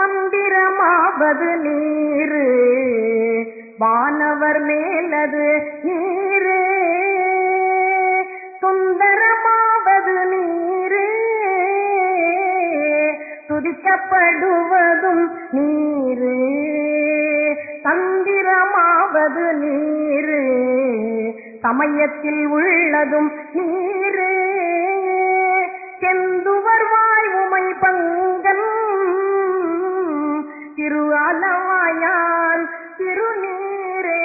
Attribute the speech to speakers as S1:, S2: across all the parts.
S1: மந்திரமாவது நீரு வானவர் மேலது நீரு சுந்தரமாவது நீரு துதிக்கப்படுவதும் நீரு தந்திரமாவது நீரு சமயத்தில் உள்ளதும் நீரு செந்துவர் வாய் உமை பங்கன் திரு அலவாயான் திருநீரே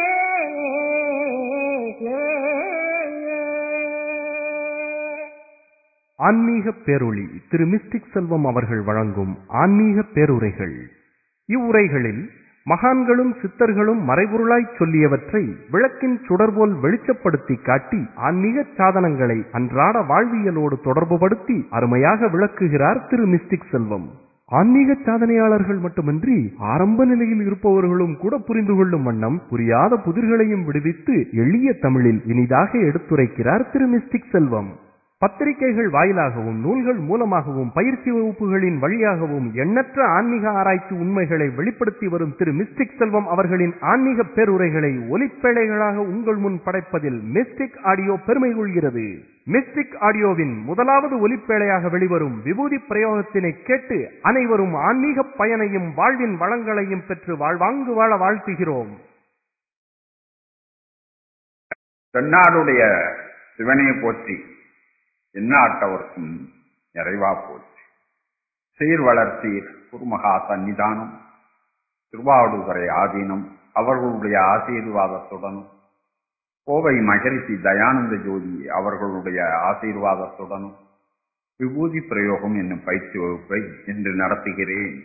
S2: ஆன்மீக பேரொளி திரு மிஸ்டிக் செல்வம் அவர்கள் வழங்கும் ஆன்மீக பேருரைகள் இவ்வுரைகளில் மகான்களும் சித்தர்களும் மறைபொருளாய்ச் சொல்லியவற்றை விளக்கின் சுடர்போல் வெளிச்சப்படுத்தி காட்டி ஆன்மீக சாதனங்களை அன்றாட வாழ்வியலோடு தொடர்புபடுத்தி அருமையாக விளக்குகிறார் திரு மிஸ்டிக் செல்வம் ஆன்மீக சாதனையாளர்கள் மட்டுமின்றி ஆரம்ப நிலையில் இருப்பவர்களும் கூட புரிந்து கொள்ளும் வண்ணம் புரியாத புதிர்களையும் விடுவித்து எளிய தமிழில் இனிதாக எடுத்துரைக்கிறார் திரு மிஸ்டிக் செல்வம் பத்திரிகைகள் வாயிலாகவும் நூல்கள் மூலமாகவும் பயிற்சி வகுப்புகளின் வழியாகவும் எண்ணற்ற ஆன்மீக ஆராய்ச்சி உண்மைகளை வெளிப்படுத்தி வரும் திரு மிஸ்டிக் செல்வம் அவர்களின் ஆன்மீக பேருரைகளை ஒலிப்பேழைகளாக உங்கள் முன் படைப்பதில் மிஸ்டிக் ஆடியோ பெருமை கொள்கிறது மிஸ்டிக் ஆடியோவின் முதலாவது ஒலிப்பேழையாக வெளிவரும் விபூதி பிரயோகத்தினை கேட்டு அனைவரும் ஆன்மீக பயனையும் வாழ்வின் வளங்களையும் பெற்று வாழ்வாங்கு வாழ வாழ்த்துகிறோம்
S3: தென்னாடுடைய சிவனையை போற்றி எந்நாட்டவர்க்கும் நிறைவா போற்றி சீர் வளர்த்தீர் குருமகா சந்நிதானம் திருவாவடுதுறை ஆதீனம் அவர்களுடைய ஆசீர்வாதத்துடனும் கோவை மகரிஷி தயானந்த ஜோதி அவர்களுடைய ஆசீர்வாதத்துடனும் விபூதி பிரயோகம் என்னும் பயிற்சி வகுப்பை இன்று நடத்துகிறேன்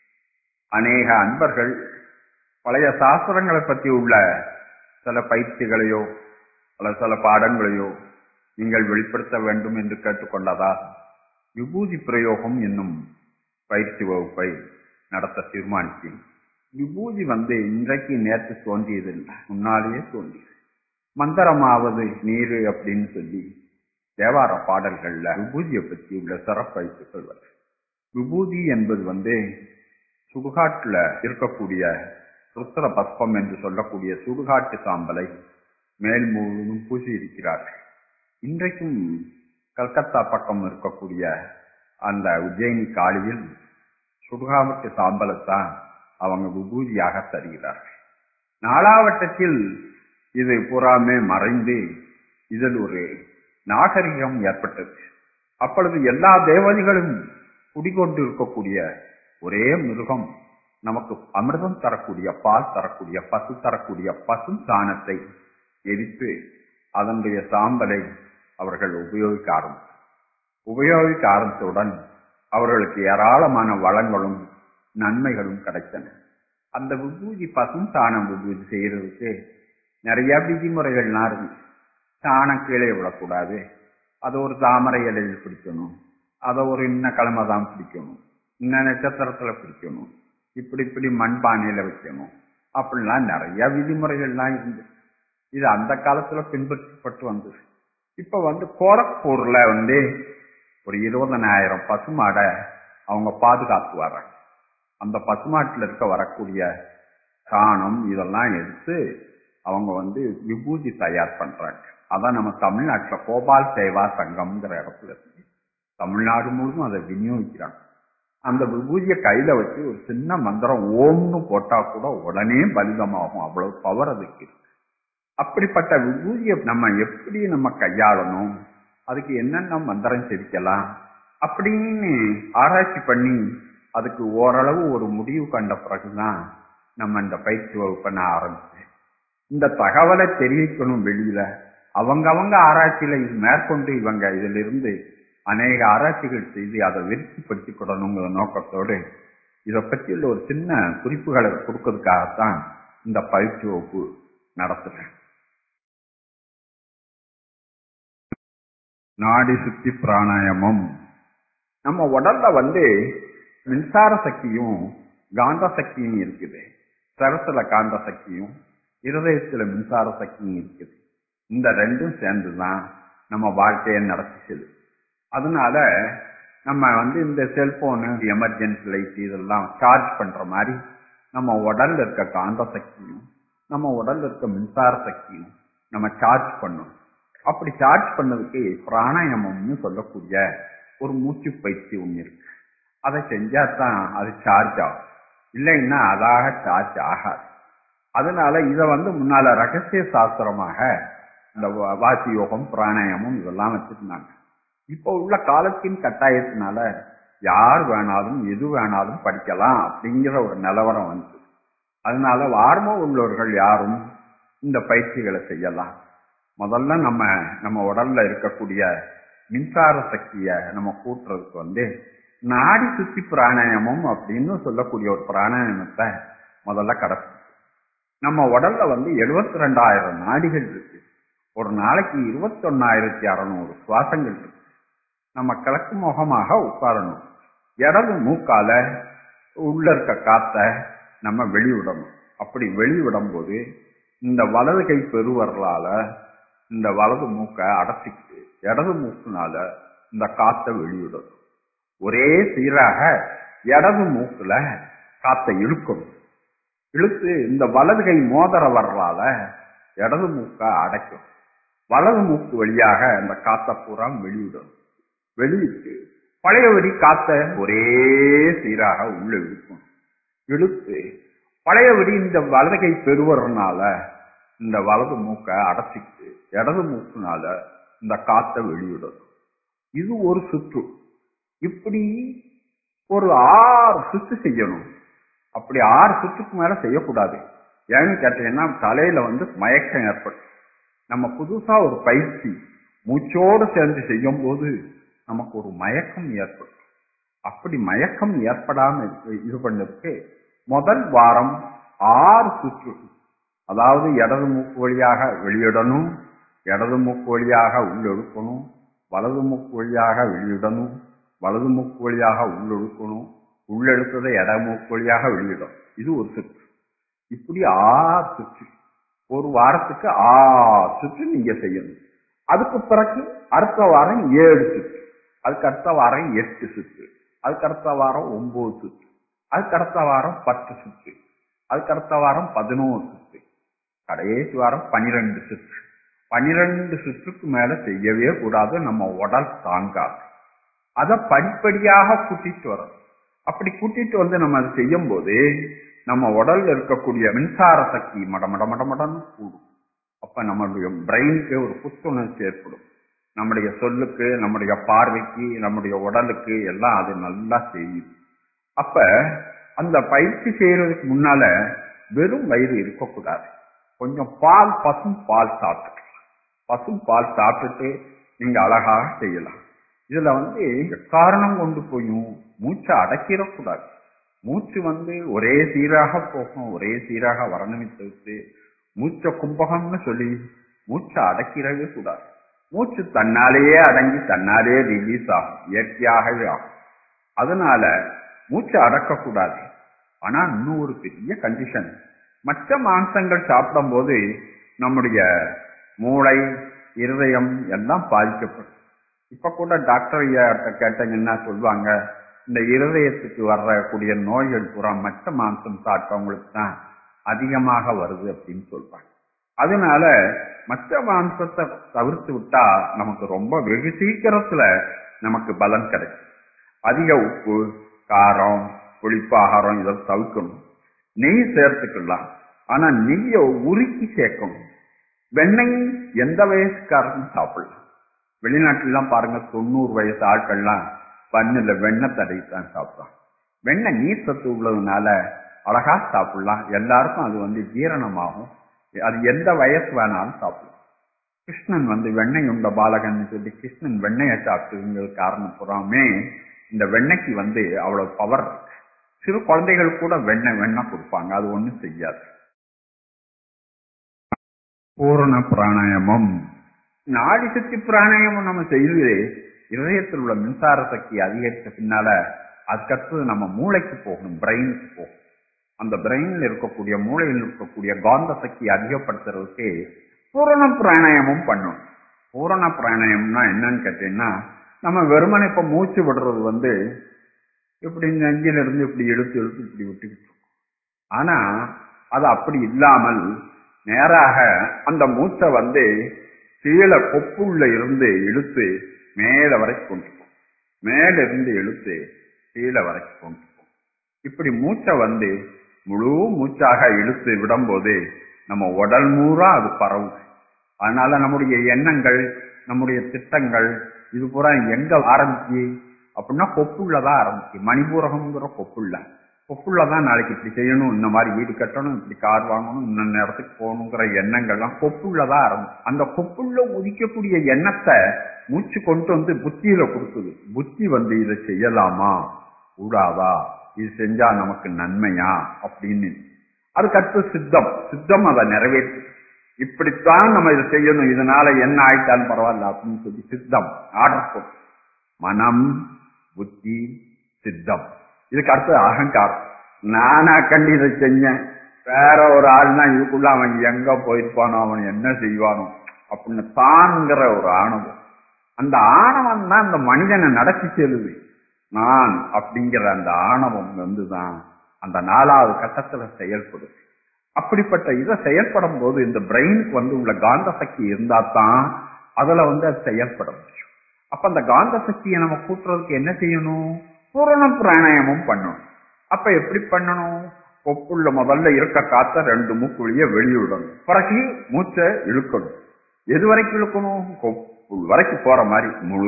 S3: அநேக அன்பர்கள் பழைய சாஸ்திரங்களை பற்றி உள்ள சில பயிற்சிகளையோ அல்ல சில பாடங்களையோ நீங்கள் வெளிப்படுத்த வேண்டும் என்று கேட்டுக்கொண்டதா விபூதி பிரயோகம் என்னும் பயிற்சி வகுப்பை நடத்த தீர்மானித்தேன் விபூதி வந்து இன்றைக்கு நேற்று தோன்றியதில்லை முன்னாலேயே தோன்றியது மந்திரமாவது நீரு அப்படின்னு சொல்லி தேவார பாடல்கள்ல விபூதியை பற்றி உள்ள சிறப்பை சொல்வது விபூதி என்பது வந்து சுடுகாட்டுல இருக்கக்கூடிய ருத்ர பஸ்பம் என்று சொல்லக்கூடிய சுடுகாட்டு சாம்பலை மேல் முழுவதும் பூசி இருக்கிறார்கள் இன்றைக்கும் கல்கத்தா பக்கம் இருக்கக்கூடிய அந்த உஜ்ஜயினி காளியில் சுடுகாட்டு சாம்பலைத்தான் அவங்க விபூதியாக தருகிறார்கள் நாலாவட்டத்தில் இது புறாமே மறைந்து இதில் ஒரு நாகரிகம் ஏற்பட்டது அப்பொழுது எல்லா தேவதைகளும் குடிகொண்டு இருக்கக்கூடிய ஒரே மிருகம் நமக்கு அமிர்தம் தரக்கூடிய பால் தரக்கூடிய பசு தரக்கூடிய பசு சாணத்தை எரித்து அதனுடைய சாம்பலை அவர்கள் உபயோகிக்க ஆரம்பித்தார் உபயோகிக்க ஆரம்பித்தவுடன் அவர்களுக்கு ஏராளமான வளங்களும் நன்மைகளும் கிடைத்தன அந்த விபூதி பசும் சாணம் விபூதி செய்யறதுக்கு நிறைய விதிமுறைகள்லாம் இருக்கு சாணம் கீழே விடக்கூடாது அதை ஒரு தாமரை இலையில் பிடிக்கணும் அதை ஒரு இன்ன கிழமை தான் பிடிக்கணும் இன்ன நட்சத்திரத்துல பிடிக்கணும் இப்படி இப்படி மண்பானையில வைக்கணும் அப்படிலாம் நிறைய விதிமுறைகள்லாம் இருந்து இது அந்த காலத்துல பின்பற்றப்பட்டு வந்தது இப்ப வந்து கோரக்பூர்ல வந்து ஒரு இருபதனாயிரம் பசுமாடை அவங்க பாதுகாத்து வர்றாங்க அந்த பசுமாட்டுல இருக்க வரக்கூடிய சாணம் இதெல்லாம் எடுத்து அவங்க வந்து விபூதி தயார் பண்றாங்க அதான் நம்ம தமிழ்நாட்டுல கோபால் சேவா சங்கம்ங்கிற இடத்துல இருக்கு தமிழ்நாடு முழுவதும் அதை விநியோகிக்கிறாங்க அந்த விபூதியை கையில வச்சு ஒரு சின்ன மந்திரம் ஓம்னு போட்டா கூட உடனே பலிதமாகும் அவ்வளவு பவர் அதுக்கு இருக்கு அப்படிப்பட்ட விபூதியை நம்ம எப்படி நம்ம கையாளணும் அதுக்கு என்னென்ன மந்திரம் செதுக்கலாம் அப்படின்னு ஆராய்ச்சி பண்ணி அதுக்கு ஓரளவு ஒரு முடிவு கண்ட பிறகுதான் நம்ம இந்த பயிற்சி வகுப்பை நான் ஆரம்பிச்சேன் இந்த தகவலை தெரிவிக்கணும் வெளியில அவங்க அவங்க ஆராய்ச்சியில இது மேற்கொண்டு இவங்க இதுல இருந்து அநேக ஆராய்ச்சிகள் செய்து அதை விருத்திப்படுத்திக்கிடணுங்கிற நோக்கத்தோடு இதை பற்றியுள்ள ஒரு சின்ன குறிப்புகளை கொடுக்கறதுக்காகத்தான் இந்த பயிற்சி வகுப்பு நடத்துறேன் நாடி சுத்தி பிராணாயாமம் நம்ம உடல்ல வந்து மின்சார சக்தியும் காந்த சக்தியும் இருக்குது சரத்துல காந்த சக்தியும் இருதயத்துல மின்சார சக்தியும் இருக்குது இந்த ரெண்டும் சேர்ந்துதான் நம்ம வாழ்க்கையை நடத்தி செல்லும் அதனால நம்ம வந்து இந்த செல்போனு எமர்ஜென்சி லைட் இதெல்லாம் சார்ஜ் பண்ற மாதிரி நம்ம உடல்ல இருக்க காந்த சக்தியும் நம்ம உடல்ல இருக்க மின்சார சக்தியும் நம்ம சார்ஜ் பண்ணணும் அப்படி சார்ஜ் பண்ணதுக்கு பிராணாயாமம்னு சொல்லக்கூடிய ஒரு மூச்சு பயிற்சி ஒண்ணு இருக்கு அதை செஞ்சா தான் அது சார்ஜ் ஆகும் இல்லைன்னா அதாக சார்ஜ் ஆகாது அதனால இதை வந்து முன்னால ரகசிய சாஸ்திரமாக இந்த வா- வாசி யோகம் பிராணாயாமம் இதெல்லாம் வச்சிருந்தாங்க இப்போ உள்ள காலத்தின் கட்டாயத்தினால யார் வேணாலும் எது வேணாலும் படிக்கலாம் அப்படிங்கிற ஒரு நிலவரம் வந்து அதனால ஆர்வம் உள்ளவர்கள் யாரும் இந்த பயிற்சிகளை செய்யலாம் முதல்ல நம்ம நம்ம உடல்ல இருக்கக்கூடிய மின்சார சக்தியை நம்ம கூட்டுறதுக்கு வந்து நாடி சுத்தி பிராணாயாமம் அப்படின்னு சொல்லக்கூடிய ஒரு பிராணாயாமத்தை முதல்ல கடப்பு நம்ம உடல்ல வந்து எழுபத்தி ரெண்டாயிரம் நாடிகள் இருக்கு ஒரு நாளைக்கு இருபத்தொன்னாயிரத்தி அறநூறு சுவாசங்கள் இருக்கு நம்ம கிழக்கு முகமாக உட்காரணும் இடது மூக்கால உள்ள இருக்க காத்த நம்ம வெளிவிடணும் அப்படி வெளிவிடும் போது இந்த வலது கை பெருவரலால இந்த வலது மூக்கை அடைச்சிக்கிட்டு இடது மூக்குனால இந்த காத்தை வெளிவிடணும் ஒரே சீராக இடது மூக்குல காத்தை இழுக்கணும் இழுத்து இந்த வலது கை மோதிர வரலால இடது மூக்கை அடைக்கும் வலது மூக்கு வழியாக இந்த காத்தை பூரா வெளியிடும் வெளியிட்டு பழையபடி காத்த ஒரே சீராக உள்ள இழுக்கும் இழுத்து பழையபடி இந்த வலது கை பெருவறனால இந்த வலது மூக்கை அடைச்சிக்கிட்டு இடது மூக்குனால இந்த காத்தை வெளியிடும் இது ஒரு சுற்று இப்படி ஒரு ஆறு சுற்று செய்யணும் அப்படி ஆறு சுற்றுக்கு மேல செய்யக்கூடாது ஏன்னு கேட்டீங்கன்னா தலையில வந்து மயக்கம் ஏற்படும் நம்ம புதுசா ஒரு பயிற்சி மூச்சோடு சேர்ந்து செய்யும் போது நமக்கு ஒரு மயக்கம் ஏற்படும் அப்படி மயக்கம் ஏற்படாம இருக்கு- இது பண்ணதுக்கு முதல் வாரம் ஆறு சுற்று அதாவது இடது மூக்கு வழியாக வெளியிடணும் இடது மூக்கு வழியாக உள்ளெடுக்கணும் வலது மூக்கு வழியாக வெளியிடணும் வலது மூக்கு வழியாக உள்ளெடுக்கணும் உள்ளெடுத்ததை இட மூக்கு வழியாக வெளியிடும் இது ஒரு சுற்று இப்படி ஆறு சுற்று ஒரு வாரத்துக்கு ஆறு சுற்று நீங்க செய்யணும் அதுக்கு பிறகு அடுத்த வாரம் ஏழு சுற்று அதுக்கு அடுத்த வாரம் எட்டு சுற்று அதுக்கு அடுத்த வாரம் ஒன்பது சுற்று அதுக்கு அடுத்த வாரம் பத்து சுற்று அதுக்கு அடுத்த வாரம் பதினோரு சுற்று கடைசி வாரம் பனிரெண்டு சுற்று பனிரெண்டு சுற்றுக்கு மேல செய்யவே கூடாது நம்ம உடல் தாங்காது அதை படிப்படியாக கூட்டிட்டு வரணும் அப்படி கூட்டிட்டு வந்து நம்ம அதை செய்யும் போது நம்ம உடல்ல இருக்கக்கூடிய மின்சார சக்தி மட மட மட மடன்னு கூடும் அப்ப நம்மளுடைய பிரெயினுக்கு ஒரு புத்துணர்ச்சி ஏற்படும் நம்முடைய சொல்லுக்கு நம்முடைய பார்வைக்கு நம்முடைய உடலுக்கு எல்லாம் அது நல்லா செய்யும் அப்ப அந்த பயிற்சி செய்யறதுக்கு முன்னால வெறும் வயிறு இருக்கக்கூடாது கொஞ்சம் பால் பசும் பால் சாப்பிட்டுக்கலாம் பசும் பால் சாப்பிட்டுட்டு நீங்க அழகாக செய்யலாம் இதுல வந்து காரணம் கொண்டு போயும் மூச்சை அடக்கிடக்கூடாது மூச்சு வந்து ஒரே சீராக போகும் ஒரே சீராக வரணுமே தவிர்த்து மூச்ச கும்பகம்னு சொல்லி மூச்சை அடக்கிடவே கூடாது மூச்சு தன்னாலேயே அடங்கி தன்னாலே ரிலீஸ் ஆகும் இயற்கையாகவே ஆகும் அதனால மூச்சை அடக்கக்கூடாது ஆனா இன்னும் ஒரு பெரிய கண்டிஷன் மற்ற மாംசங்கள் சாப்பிடும் போது நம்முடைய மூளை இருதயம் எல்லாம் பாதிக்கப்படும் இப்ப கூட டாக்டர் ஐயா கேட்டீங்கன்னா சொல்லுவாங்க இந்த இருதயத்துக்கு வரக்கூடிய நோய்கள் பூரா மற்ற மாംசம் சாப்பிட்டவங்களுக்கு தான் அதிகமாக வருது அப்படின்னு சொல்றாங்க அதனால மற்ற மாംசத்தை தவிர்த்து விட்டா நமக்கு ரொம்ப வெகு சீக்கிரத்துல நமக்கு பலன் கிடைக்கும் அதிக உப்பு காரம் புளிப்பு ஆகாரம் இதை தவிர்க்கணும் நெய் சேர்த்துக்கலாம் ஆனா நெய்யை உருக்கி சேர்க்கணும் வெண்ணெய் எந்த வயசுக்காரனும் சாப்பிடலாம் வெளிநாட்டுலாம் பாருங்க தொண்ணூறு வயசு ஆட்கள்லாம் பண்ணுல வெண்ணெய் தடவி தான் சாப்பிடலாம் வெண்ணெய் நீர் சத்து உள்ளதுனால அழகா சாப்பிடலாம் எல்லாருக்கும் அது வந்து ஜீரணமாகும் அது எந்த வயசு வேணாலும் சாப்பிடலாம் கிருஷ்ணன் வந்து வெண்ணெய் உண்ட பாலகன் சொல்லி கிருஷ்ணன் வெண்ணெயை சாப்பிட்டுங்கிறது காரணம் புறாமே இந்த வெண்ணெய்க்கு வந்து அவ்வளவு பவர் இருக்கு சிறு குழந்தைகள் கூட வெண்ணெய் வெண்ணெய் கொடுப்பாங்க அது ஒண்ணும் செய்யாது பூரண பிராணாயாமம் நாடி சக்தி பிராணாயாமம் நம்ம செய்து இதயத்தில் உள்ள மின்சார சக்தி அதிகரித்த பின்னால அதுக்கடுத்தது நம்ம மூளைக்கு போகணும் பிரெயினுக்கு போகணும் அந்த பிரெயின்ல இருக்கக்கூடிய மூளையில் இருக்கக்கூடிய காந்த சக்தி அதிகப்படுத்துறதுக்கு பூரண பிராணாயாமம் பண்ணணும் பூரண பிராணாயாமம்னா என்னன்னு கேட்டீங்கன்னா நம்ம வெறுமனை இப்ப மூச்சு விடுறது வந்து இப்படி நெஞ்சில இருந்து இப்படி இழுத்து இழுத்து இப்படி விட்டுக்கிட்டு இருக்கோம் ஆனா அது அப்படி இல்லாமல் நேராக அந்த மூச்சை வந்து கீழே கொப்புள்ள இருந்து இழுத்து மேல வரைக்கும் கொண்டு போகும் மேல இருந்து இழுத்து கீழே வரைக்கும் கொண்டு போகும் இப்படி மூச்சை வந்து முழு மூச்சாக இழுத்து விடும்போது நம்ம உடல் மூறா அது பரவும் அதனால நம்முடைய எண்ணங்கள் நம்முடைய திட்டங்கள் இது பூரா எங்க ஆரம்பிச்சு அப்படின்னா கொப்புள்ளதான் ஆரம்பிச்சு மணிபூரகம்ங்கிற கொப்புள்ள கொப்புள்ளதான் நாளைக்கு இப்படி செய்யணும் இந்த மாதிரி வீடு கட்டணும் இப்படி கார் வாங்கணும் இன்னொன்னு இடத்துக்கு போகணுங்கிற எண்ணங்கள்லாம் கொப்புள்ளதான் ஆரம்பிச்சு அந்த கொப்புள்ள உதிக்கக்கூடிய எண்ணத்தை மூச்சு கொண்டு வந்து புத்தியில கொடுக்குது புத்தி வந்து இதை செய்யலாமா கூடாதா இது செஞ்சா நமக்கு நன்மையா அப்படின்னு அதுக்கடுத்து சித்தம் சித்தம் அதை நிறைவேற்று இப்படித்தான் நம்ம இதை செய்யணும் இதனால என்ன ஆயிட்டாலும் பரவாயில்ல அப்படின்னு சொல்லி சித்தம் ஆர்டர் போட்டு மனம் புத்தி சித்தம் இதுக்கு அடுத்து அகங்காரம் நானா கண்டு இதை செஞ்சேன் வேற ஒரு ஆள்னா இதுக்குள்ள அவன் எங்க போயிருப்பானோ அவன் என்ன செய்வானோ அப்படின்னு தான்ங்கிற ஒரு ஆணவம் அந்த ஆணவம் தான் அந்த மனிதனை நடத்தி செல்லுது நான் அப்படிங்கிற அந்த ஆணவம் வந்துதான் அந்த நாலாவது கட்டத்துல செயல்படுது அப்படிப்பட்ட இதை செயல்படும் போது இந்த பிரெயினுக்கு வந்து உள்ள காந்த சக்தி இருந்தா தான் அதுல வந்து அது செயல்பட முடியும் அப்ப அந்த காந்த சக்தியை நம்ம கூட்டுறதுக்கு என்ன செய்யணும் பூரண பிராணாயாமம் பண்ணணும் அப்ப எப்படி பண்ணணும் கொப்புள்ள முதல்ல இருக்க காத்த ரெண்டு மூக்குழிய வெளியிடணும் பிறகு மூச்சை இழுக்கணும் எது வரைக்கும் இழுக்கணும் கொப்புள் வரைக்கும் போற மாதிரி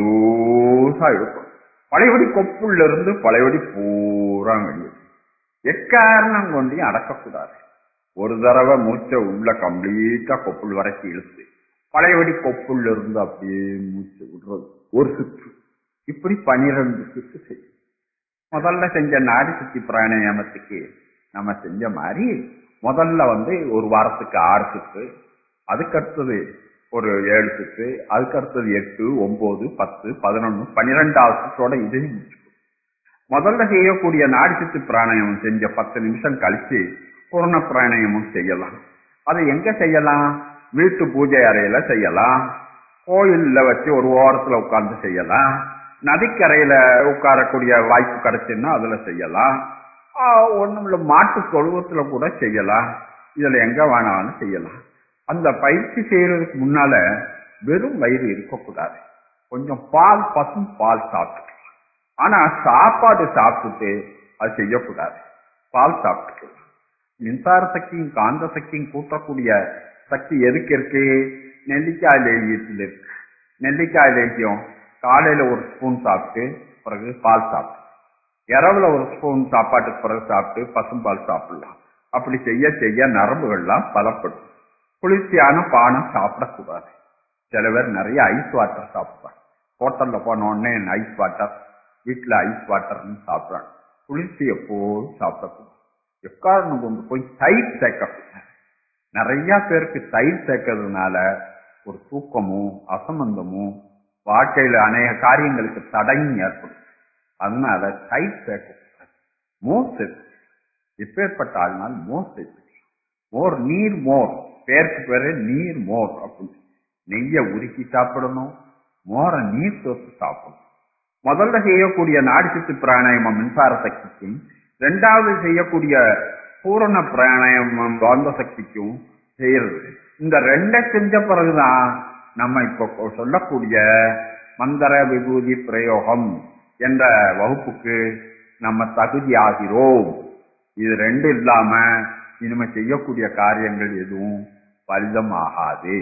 S3: முழுசா இழுக்கணும் பழையபடி கொப்புள்ள இருந்து பழையபடி பூரா வெளியிடும் எக்காரணம் கொண்டையும் அடக்கக்கூடாது ஒரு தடவை மூச்சை உள்ள கம்ப்ளீட்டா கொப்புள் வரைக்கும் இழுத்து பழையபடி கொப்புள்ள இருந்து அப்படியே மூச்சை விடுறது ஒரு சுற்று இப்படி பனிரெண்டு சுற்று செய்யும் முதல்ல செஞ்ச நாடி சுத்தி பிராணாயாமத்துக்கு நம்ம செஞ்ச மாதிரி முதல்ல வந்து ஒரு வாரத்துக்கு ஆறு சுற்று அதுக்கடுத்தது ஒரு ஏழு சுற்று அதுக்கடுத்தது எட்டு ஒன்பது பத்து பதினொன்னு பன்னிரெண்டாவது சுற்றோட இதையும் முடிச்சுக்கணும் முதல்ல செய்யக்கூடிய நாடி சுத்தி பிராணாயாமம் செஞ்ச பத்து நிமிஷம் கழிச்சு பூர்ண பிராணாயாமம் செய்யலாம் அதை எங்க செய்யலாம் வீட்டு பூஜை அறையில செய்யலாம் கோயில்ல வச்சு ஒரு ஓரத்துல உட்கார்ந்து செய்யலாம் நதிக்கரையில உட்காரக்கூடிய வாய்ப்பு கிடைச்சுன்னா அதுல செய்யலாம் ஒண்ணுமில்ல மாட்டு தொழுவத்துல கூட செய்யலாம் இதுல எங்க வேணாலும் செய்யலாம் அந்த பயிற்சி செய்யறதுக்கு முன்னால வெறும் வயிறு இருக்கக்கூடாது கொஞ்சம் பால் பசும் பால் சாப்பிட்டுக்கலாம் ஆனா சாப்பாடு சாப்பிட்டுட்டு அது செய்யக்கூடாது பால் சாப்பிட்டுக்கலாம் மின்சார சக்தியும் காந்த சக்தியும் கூட்டக்கூடிய சக்தி எதுக்கு இருக்கு நெல்லிக்காய் லேகியத்தில் இருக்கு நெல்லிக்காய் லேகியம் காலையில ஒரு ஸ்பூன் சாப்பிட்டு பிறகு பால் சாப்பிட்டு இரவுல ஒரு ஸ்பூன் சாப்பாட்டுக்கு பிறகு சாப்பிட்டு பசும்பால் சாப்பிடலாம் அப்படி செய்ய செய்ய நரம்புகள்லாம் பலப்படும் குளிர்ச்சியான பானம் சாப்பிடக்கூடாது சில பேர் நிறைய ஐஸ் வாட்டர் சாப்பிடுறாங்க ஹோட்டல்ல போன உடனே ஐஸ் வாட்டர் வீட்டுல ஐஸ் வாட்டர்னு சாப்பிடுறாங்க குளிர்ச்சி எப்போதும் சாப்பிடக்கூடாது எக்காரணம் கொண்டு போய் தயிர் சேர்க்கக்கூடாது நிறைய பேருக்கு தயிர் சேர்க்கறதுனால ஒரு தூக்கமும் அசம்பந்தமும் வாழ்க்கையில அநேக காரியங்களுக்கு தடையும் ஏற்படும் அதனால தயிர் சேர்க்கக்கூடாது மோர் சேர்த்து எப்பேற்பட்ட ஆள்னால் மோர் சேர்த்து மோர் நீர் மோர் பேருக்கு பேரு நீர் மோர் அப்படின்னு நெய்ய உருக்கி சாப்பிடணும் மோரை நீர் சேர்த்து சாப்பிடணும் முதல்ல செய்யக்கூடிய நாடி சுத்து பிராணாயாமம் மின்சார சக்திக்கும் ரெண்டாவது செய்யக்கூடிய பூரண பிராணாயாமம் காந்த சக்திக்கும் செய்யறது இந்த ரெண்டை செஞ்ச பிறகுதான் நம்ம இப்போ சொல்லக்கூடிய மந்திர விபூதி பிரயோகம் என்ற வகுப்புக்கு நம்ம தகுதி ஆகிறோம் இது ரெண்டு இல்லாம இனிமே செய்யக்கூடிய காரியங்கள் எதுவும் பலிதம் ஆகாது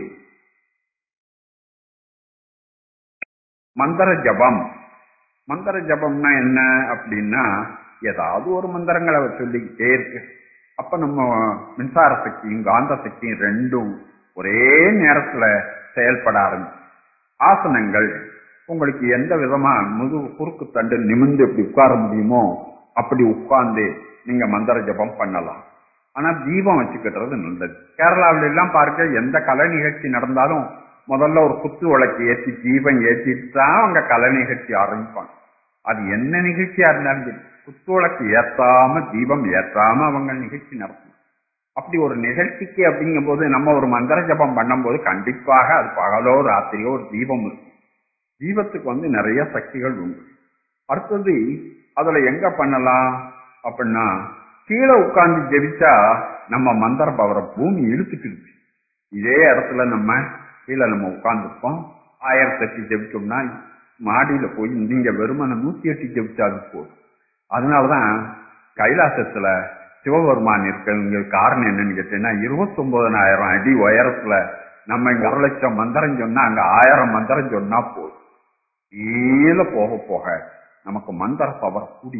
S3: மந்திர ஜபம் மந்திர ஜபம்னா என்ன அப்படின்னா ஏதாவது ஒரு மந்திரங்களை அவர் சொல்லிக்கிட்டே இருக்கு அப்ப நம்ம மின்சார சக்தியும் காந்த சக்தியும் ரெண்டும் ஒரே நேரத்துல செயல்பட ஆரம்பிச்சு ஆசனங்கள் உங்களுக்கு எந்த விதமா முதுகு குறுக்கு தண்டு நிமிர்ந்து எப்படி உட்கார முடியுமோ அப்படி உட்கார்ந்து நீங்க மந்திர ஜபம் பண்ணலாம் ஆனா தீபம் வச்சுக்கிட்டுறது நல்லது கேரளாவில எல்லாம் பார்க்க எந்த கலை நிகழ்ச்சி நடந்தாலும் முதல்ல ஒரு குத்து விளக்கு ஏற்றி தீபம் ஏற்றிட்டு தான் அவங்க கலை நிகழ்ச்சி ஆரம்பிப்பாங்க அது என்ன நிகழ்ச்சியா இருந்தாலும் சரி குத்து விளக்கு ஏத்தாம தீபம் ஏற்றாம அவங்க நிகழ்ச்சி நடத்தணும் அப்படி ஒரு நிகழ்ச்சிக்கு அப்படிங்கும் போது நம்ம ஒரு மந்திர ஜபம் பண்ணும்போது கண்டிப்பாக அது பகலோ ராத்திரியோ ஒரு தீபம் இருக்கும் தீபத்துக்கு வந்து நிறைய சக்திகள் உண்டு அடுத்தது அதுல எங்க பண்ணலாம் அப்படின்னா கீழே உட்கார்ந்து ஜெபிச்சா நம்ம மந்திர பவரை பூமி இழுத்துக்கிடுச்சு இதே இடத்துல நம்ம கீழே நம்ம உட்கார்ந்துருக்கோம் ஆயிரத்தி எட்டு ஜெபிச்சோம்னா மாடியில போய் நீங்க வெறுமனை நூத்தி எட்டு ஜெபிச்சாலும் போதும் அதனாலதான் கைலாசத்துல சிவபெருமான் இருக்கிறது காரணம் என்னன்னு கேட்டீங்கன்னா இருபத்தி ஒன்பதனாயிரம் அடி உயரத்துல நம்ம இங்க ஒரு லட்சம் மந்திரம் சொன்னா அங்க ஆயிரம் மந்திரம் சொன்னா போதும் கீழே போக போக நமக்கு மந்திர பவர் கூடி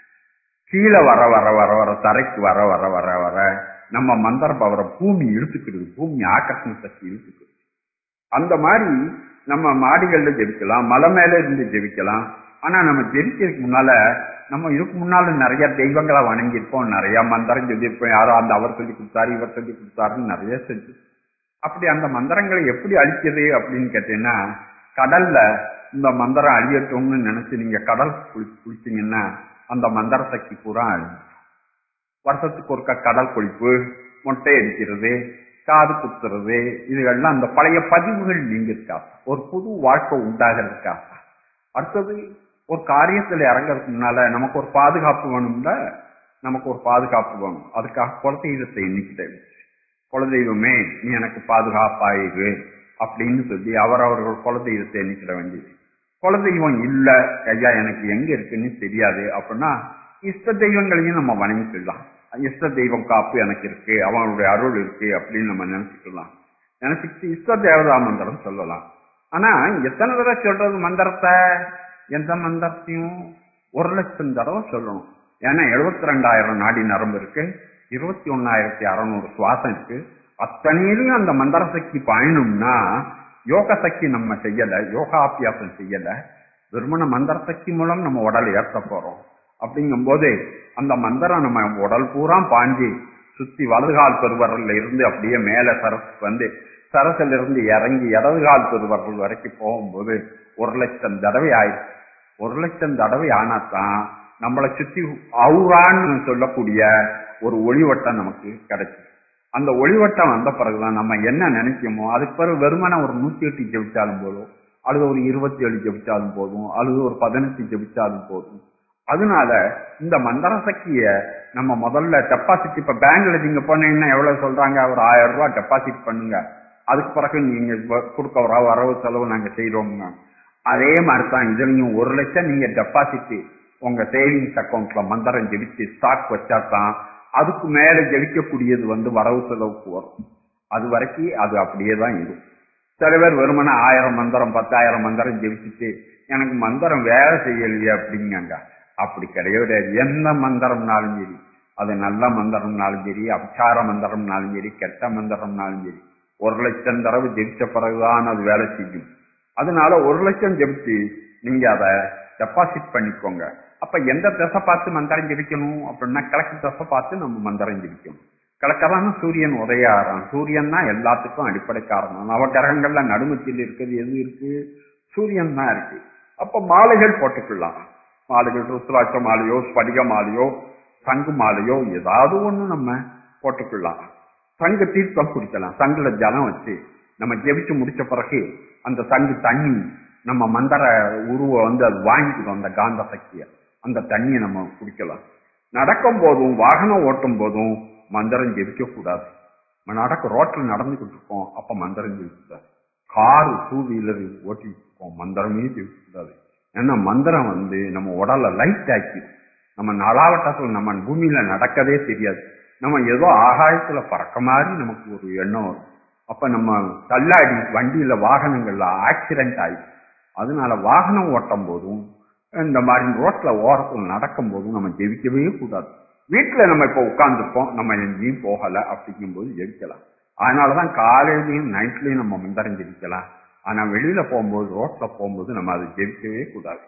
S3: கீழே வர வர வர வர தரைக்கு வர வர வர வர நம்ம மந்திர பவரை பூமி இழுத்துக்கிடுது பூமி ஆக்கர்ஷண சக்தி இழுத்துக்கிடுது அந்த மாதிரி நம்ம மாடிகள்ல ஜெபிக்கலாம் மலை மேல இருந்து ஜெபிக்கலாம் ஆனா நம்ம ஜெபிக்கிறதுக்கு முன்னால நம்ம இதுக்கு முன்னால நிறைய தெய்வங்களை வணங்கியிருப்போம் நிறைய மந்திரம் சொல்லியிருப்போம் யாரோ அந்த அவர் சொல்லி கொடுத்தாரு இவர் சொல்லி கொடுத்தாருன்னு நிறைய செஞ்சு அப்படி அந்த மந்திரங்களை எப்படி அழிக்கிறது அப்படின்னு கேட்டீங்கன்னா கடல்ல இந்த மந்திரம் அழியட்டும்னு நினைச்சு நீங்க கடல் குளி குளிச்சீங்கன்னா அந்த மந்திர சக்தி பூரா அழியும் வருஷத்துக்கு ஒருக்க கடல் குளிப்பு மொட்டை அடிக்கிறது காது குத்துறது இதுகள்லாம் அந்த பழைய பதிவுகள் நீங்கிருக்காக ஒரு புது வாழ்க்கை உண்டாகிறதுக்காக அடுத்தது ஒரு காரியத்துல இறங்கறதுக்கு முன்னால நமக்கு ஒரு பாதுகாப்பு வேணும்ல நமக்கு ஒரு பாதுகாப்பு வேணும் அதுக்காக குலதெய்வத்தை எண்ணிக்கிட்டே குலதெய்வமே நீ எனக்கு பாதுகாப்பாயிரு அப்படின்னு சொல்லி அவரவர்கள் குலதெய்வத்தை எண்ணிக்கிட வேண்டியது குலதெய்வம் இல்ல ஐயா எனக்கு எங்க இருக்குன்னு தெரியாது அப்படின்னா இஷ்ட தெய்வங்களையும் நம்ம வணங்கிக்கலாம் இஷ்ட தெய்வம் காப்பு எனக்கு இருக்கு அவனுடைய அருள் இருக்கு அப்படின்னு நம்ம நினைச்சுக்கலாம் நினைச்சுக்கிட்டு இஷ்ட தேவதா மந்திரம் சொல்லலாம் ஆனா எத்தனை தடவை சொல்றது மந்திரத்தை எந்த மந்திரத்தையும் ஒரு லட்சம் தடவை சொல்லணும் ஏன்னா எழுபத்தி ரெண்டாயிரம் நாடி நரம்பு இருக்கு இருபத்தி ஒன்னாயிரத்தி அறுநூறு சுவாசம் இருக்கு அத்தனையிலையும் அந்த மந்திர சக்தி பயணும்னா யோக சக்தி நம்ம செய்யல யோகாபியாசம் செய்யல வெறுமன மந்திர சக்தி மூலம் நம்ம உடல் ஏற்ற போறோம் அப்படிங்கும் போது அந்த மந்திரம் நம்ம உடல் பூரா பாஞ்சி சுத்தி வலதுகால் பெருவரல்ல இருந்து அப்படியே மேல சரஸ் வந்து சரசில் இருந்து இறங்கி இடதுகால் பெருவரல் வரைக்கும் போகும்போது ஒரு லட்சம் தடவை ஆயிடுச்சு ஒரு லட்சம் தடவை ஆனாதான் நம்மளை சுத்தி அவுரான்னு சொல்லக்கூடிய ஒரு ஒளிவட்டம் நமக்கு கிடைக்கும் அந்த ஒளிவட்டம் வந்த பிறகுதான் நம்ம என்ன நினைக்கமோ அதுக்கு பிறகு வெறுமனை ஒரு நூத்தி எட்டு ஜெபிச்சாலும் போதும் அல்லது ஒரு இருபத்தி ஏழு ஜெபிச்சாலும் போதும் அல்லது ஒரு பதினெட்டு ஜெபிச்சாலும் போதும் அதனால இந்த மந்திர சக்திய நம்ம முதல்ல டெபாசிட் இப்ப பேங்க்ல நீங்க போனீங்கன்னா எவ்வளவு சொல்றாங்க ஒரு ஆயிரம் ரூபாய் டெபாசிட் பண்ணுங்க அதுக்கு பிறகு நீங்க கொடுக்க வர வரவு செலவு நாங்க செய்யறோம்ங்க அதே மாதிரி தான் இதுலயும் ஒரு லட்சம் நீங்க டெபாசிட் உங்க சேவிங்ஸ் அக்கௌண்ட்ல மந்திரம் ஜெபிச்சு ஸ்டாக் வச்சா தான் அதுக்கு மேல ஜெபிக்கக்கூடியது வந்து வரவு செலவுக்கு வரும் அது வரைக்கும் அது அப்படியே தான் இருக்கும் சில பேர் வெறுமனே ஆயிரம் மந்திரம் பத்தாயிரம் மந்திரம் ஜெபிச்சுட்டு எனக்கு மந்திரம் வேலை செய்யலையே அப்படிங்காங்க அப்படி கிடையாது எந்த மந்திரம்னாலும் சரி அது நல்ல மந்திரம்னாலும் சரி அபச்சார மந்திரம்னாலும் சரி கெட்ட மந்திரம்னாலும் சரி ஒரு லட்சம் தடவை ஜெபிச்ச பிறகுதான் அது வேலை செய்யும் அதனால ஒரு லட்சம் ஜெபிச்சு நீங்க அதை டெபாசிட் பண்ணிக்கோங்க அப்ப எந்த திசை பார்த்து மந்திரம் ஜெபிக்கணும் அப்படின்னா கிழக்கு திசை பார்த்து நம்ம மந்திரம் ஜெபிக்கணும் கிழக்கதான சூரியன் உதயாரம் சூரியன் தான் எல்லாத்துக்கும் அடிப்படை காரணம் நவகிரகங்கள்ல நடுமத்தில் இருக்கிறது எது இருக்கு சூரியன் தான் இருக்கு அப்ப மாலைகள் போட்டுக்கலாம் மாலைகள் ருத்ராட்ச மாலையோ ஸ்படிக மாலையோ சங்கு மாலையோ ஏதாவது ஒண்ணு நம்ம போட்டுக்கலாம் சங்கு தீர்த்தம் குடிக்கலாம் சங்குல ஜலம் வச்சு நம்ம ஜெபிச்சு முடிச்ச பிறகு அந்த சங்கு தண்ணி நம்ம மந்திர உருவ வந்து அது வாங்கிக்கிறோம் அந்த காந்த சக்தியை அந்த தண்ணியை நம்ம குடிக்கலாம் நடக்கும் போதும் வாகனம் ஓட்டும் போதும் மந்திரம் ஜெபிக்க கூடாது நம்ம நடக்க ரோட்ல நடந்துகிட்டு இருக்கோம் அப்ப மந்திரம் ஜெபிக்க கூடாது காரு டூ வீலர் ஓட்டிட்டு இருக்கோம் மந்திரமே ஜெபிக்க கூடாது ஏன்னா மந்திரம் வந்து நம்ம உடல்ல லைட் ஆக்கி நம்ம நாளாவட்டத்தில் நம்ம பூமியில நடக்கதே தெரியாது நம்ம ஏதோ ஆகாயத்துல பறக்க மாதிரி நமக்கு ஒரு எண்ணம் வரும் அப்ப நம்ம தள்ளாடி வண்டியில வாகனங்கள்ல ஆக்சிடென்ட் ஆயிடும் அதனால வாகனம் ஓட்டும் போதும் இந்த மாதிரி ரோட்ல ஓரத்தில் நடக்கும் போதும் நம்ம ஜெபிக்கவே கூடாது வீட்டுல நம்ம இப்ப உட்கார்ந்துருப்போம் நம்ம எங்கேயும் போகல அப்படிங்கும்போது ஜெபிக்கலாம் அதனாலதான் காலையிலயும் நைட்லயும் நம்ம மந்திரம் ஜெபிக்கலாம் ஆனா வெளியில போகும்போது ரோட்ல போகும்போது நம்ம அதை ஜெபிக்கவே கூடாது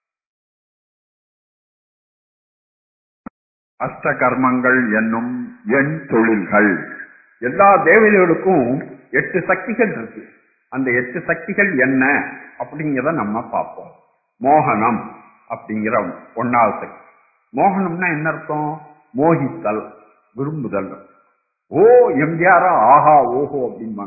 S3: அஷ்ட கர்மங்கள் என்னும் எண் தொழில்கள் எல்லா தேவதைகளுக்கும் எட்டு சக்திகள் இருக்கு அந்த எட்டு சக்திகள் என்ன அப்படிங்கிறத நம்ம பார்ப்போம் மோகனம் அப்படிங்கிற ஒன்னாவது சக்தி மோகனம்னா என்ன அர்த்தம் மோகித்தல் விரும்புதல் ஓ எம்ஜிஆரா ஆஹா ஓஹோ அப்படிம்பாங்க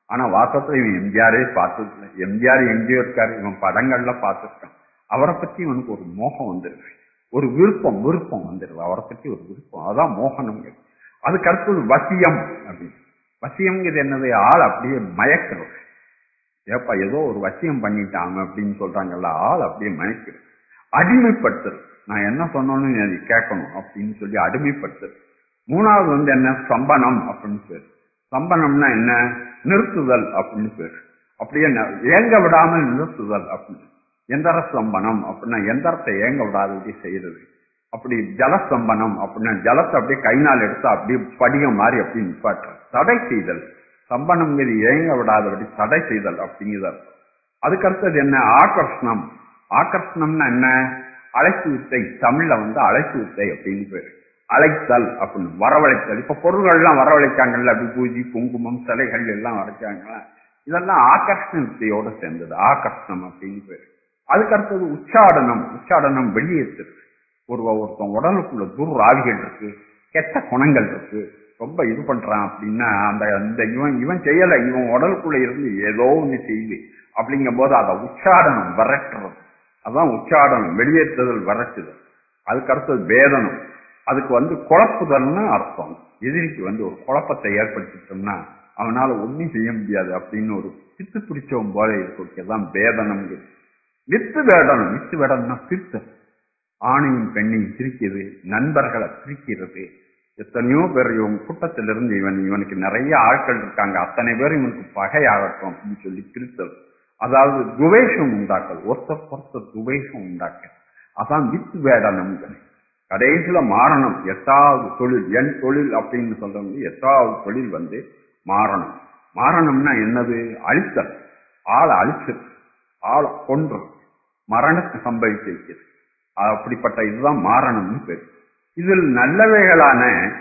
S3: ஆனா வாசத்துல இவன் எம்ஜிஆரே பார்த்ததில்லை எம்ஜிஆர் எங்கேயோ இருக்காரு இவன் படங்கள்ல பார்த்திருக்கான் அவரை பத்தி இவனுக்கு ஒரு மோகம் வந்துருது ஒரு விருப்பம் விருப்பம் வந்துருது அவரை பத்தி ஒரு விருப்பம் அதான் மோகனம்ங்கிறது அதுக்கு அடுத்தது வசியம் அப்படின்னு வசியம்ங்கிறது என்னது ஆள் அப்படியே மயக்கிறது ஏப்பா ஏதோ ஒரு வசியம் பண்ணிட்டாங்க அப்படின்னு சொல்றாங்கல்ல ஆள் அப்படியே மயக்கிறது அடிமைப்படுத்துறது நான் என்ன சொன்னோன்னு நீ அதை கேட்கணும் அப்படின்னு சொல்லி அடிமைப்படுத்துறது மூணாவது வந்து என்ன சம்பனம் அப்படின்னு பேர் சம்பனம்னா என்ன நிறுத்துதல் அப்படின்னு பேர் அப்படியே ந- ஏங்க விடாமல் நிறுத்துதல் அப்படின்னு எந்தர சம்பனம் அப்படின்னா எந்தரத்தை ஏங்க விடாதபடி செய்யறது அப்படி ஜலசம்பனம் அப்படின்னா ஜலத்தை அப்படியே கைனால் எடுத்து அப்படியே படிகம் மாதிரி அப்படி நிப்பாட்டுறது தடை செய்தல் சம்பனம்ங்கிறது ஏங்க விடாதபடி தடை செய்தல் அப்படிங்கிறது அர்த்தம். அதுக்கு அடுத்தது என்ன ஆகர்ஷணம் ஆகர்ஷணம்னா என்ன அழைப்பு வித்தை தமிழ்ல வந்து அழைப்பு வித்தை அப்படின்னு பேரு அழைத்தல் அப்படின்னு வரவழைத்தல் இப்ப பொருள்கள்லாம் வரவழைச்சாங்கல்ல விபூதி குங்குமம் சிலைகள் எல்லாம் வரைச்சாங்கல்ல இதெல்லாம் ஆகர்ஷண வித்தையோட சேர்ந்தது ஆகர்ஷணம் அப்படின்னு பேரு அதுக்கு அடுத்தது உச்சாடனம் உச்சாடனம் வெளியேற்றுறது ஒரு ஒருத்தன் உடலுக்குள்ள துர்ராவிகள் இருக்கு கெட்ட குணங்கள் இருக்கு ரொம்ப இது பண்றான் அப்படின்னா அந்த அந்த இவன் இவன் செய்யல இவன் உடலுக்குள்ள இருந்து ஏதோ ஒண்ணு செய்யுது அப்படிங்கும் போது அதை உச்சாடனம் விரட்டுறது அதான் உச்சாடனம் வெளியேற்றுதல் விரட்டுதல் அதுக்கு அடுத்தது வேதனம் அதுக்கு வந்து குழப்புதல்னு அர்த்தம் எதிரிக்கு வந்து ஒரு குழப்பத்தை ஏற்படுத்திட்டோம்னா அவனால ஒண்ணும் செய்ய முடியாது அப்படின்னு ஒரு பித்து பிடிச்சவன் போல இருக்கிறதுதான் வேதனம்ங்கிறது வித்து வேடனம் வித்து வேடனம்னா பிரித்தல் ஆணையும் பெண்ணையும் பிரிக்கிறது நண்பர்களை பிரிக்கிறது எத்தனையோ பேர் இவன் கூட்டத்திலிருந்து இவன் இவனுக்கு நிறைய ஆட்கள் இருக்காங்க அத்தனை பேர் இவனுக்கு பகையாகட்டும் அப்படின்னு சொல்லி பிரித்தல் அதாவது துவேஷம் உண்டாக்கல் ஒருத்தர் ஒருத்தர் துவேஷம் உண்டாக்க அதான் வித்து வேடனம் கடைசியில மாறணும் எட்டாவது தொழில் என் தொழில் அப்படின்னு சொல்றவங்க எட்டாவது தொழில் வந்து மாறணும் மாறணும்னா என்னது அழித்தல் ஆளை அழிச்சது ஆளை கொன்று மரணத்தை சம்பவிக்க வைக்கிறது அப்படிப்பட்ட இதுதான் மாறணும்னு பேர் இதில் நல்லவைகளான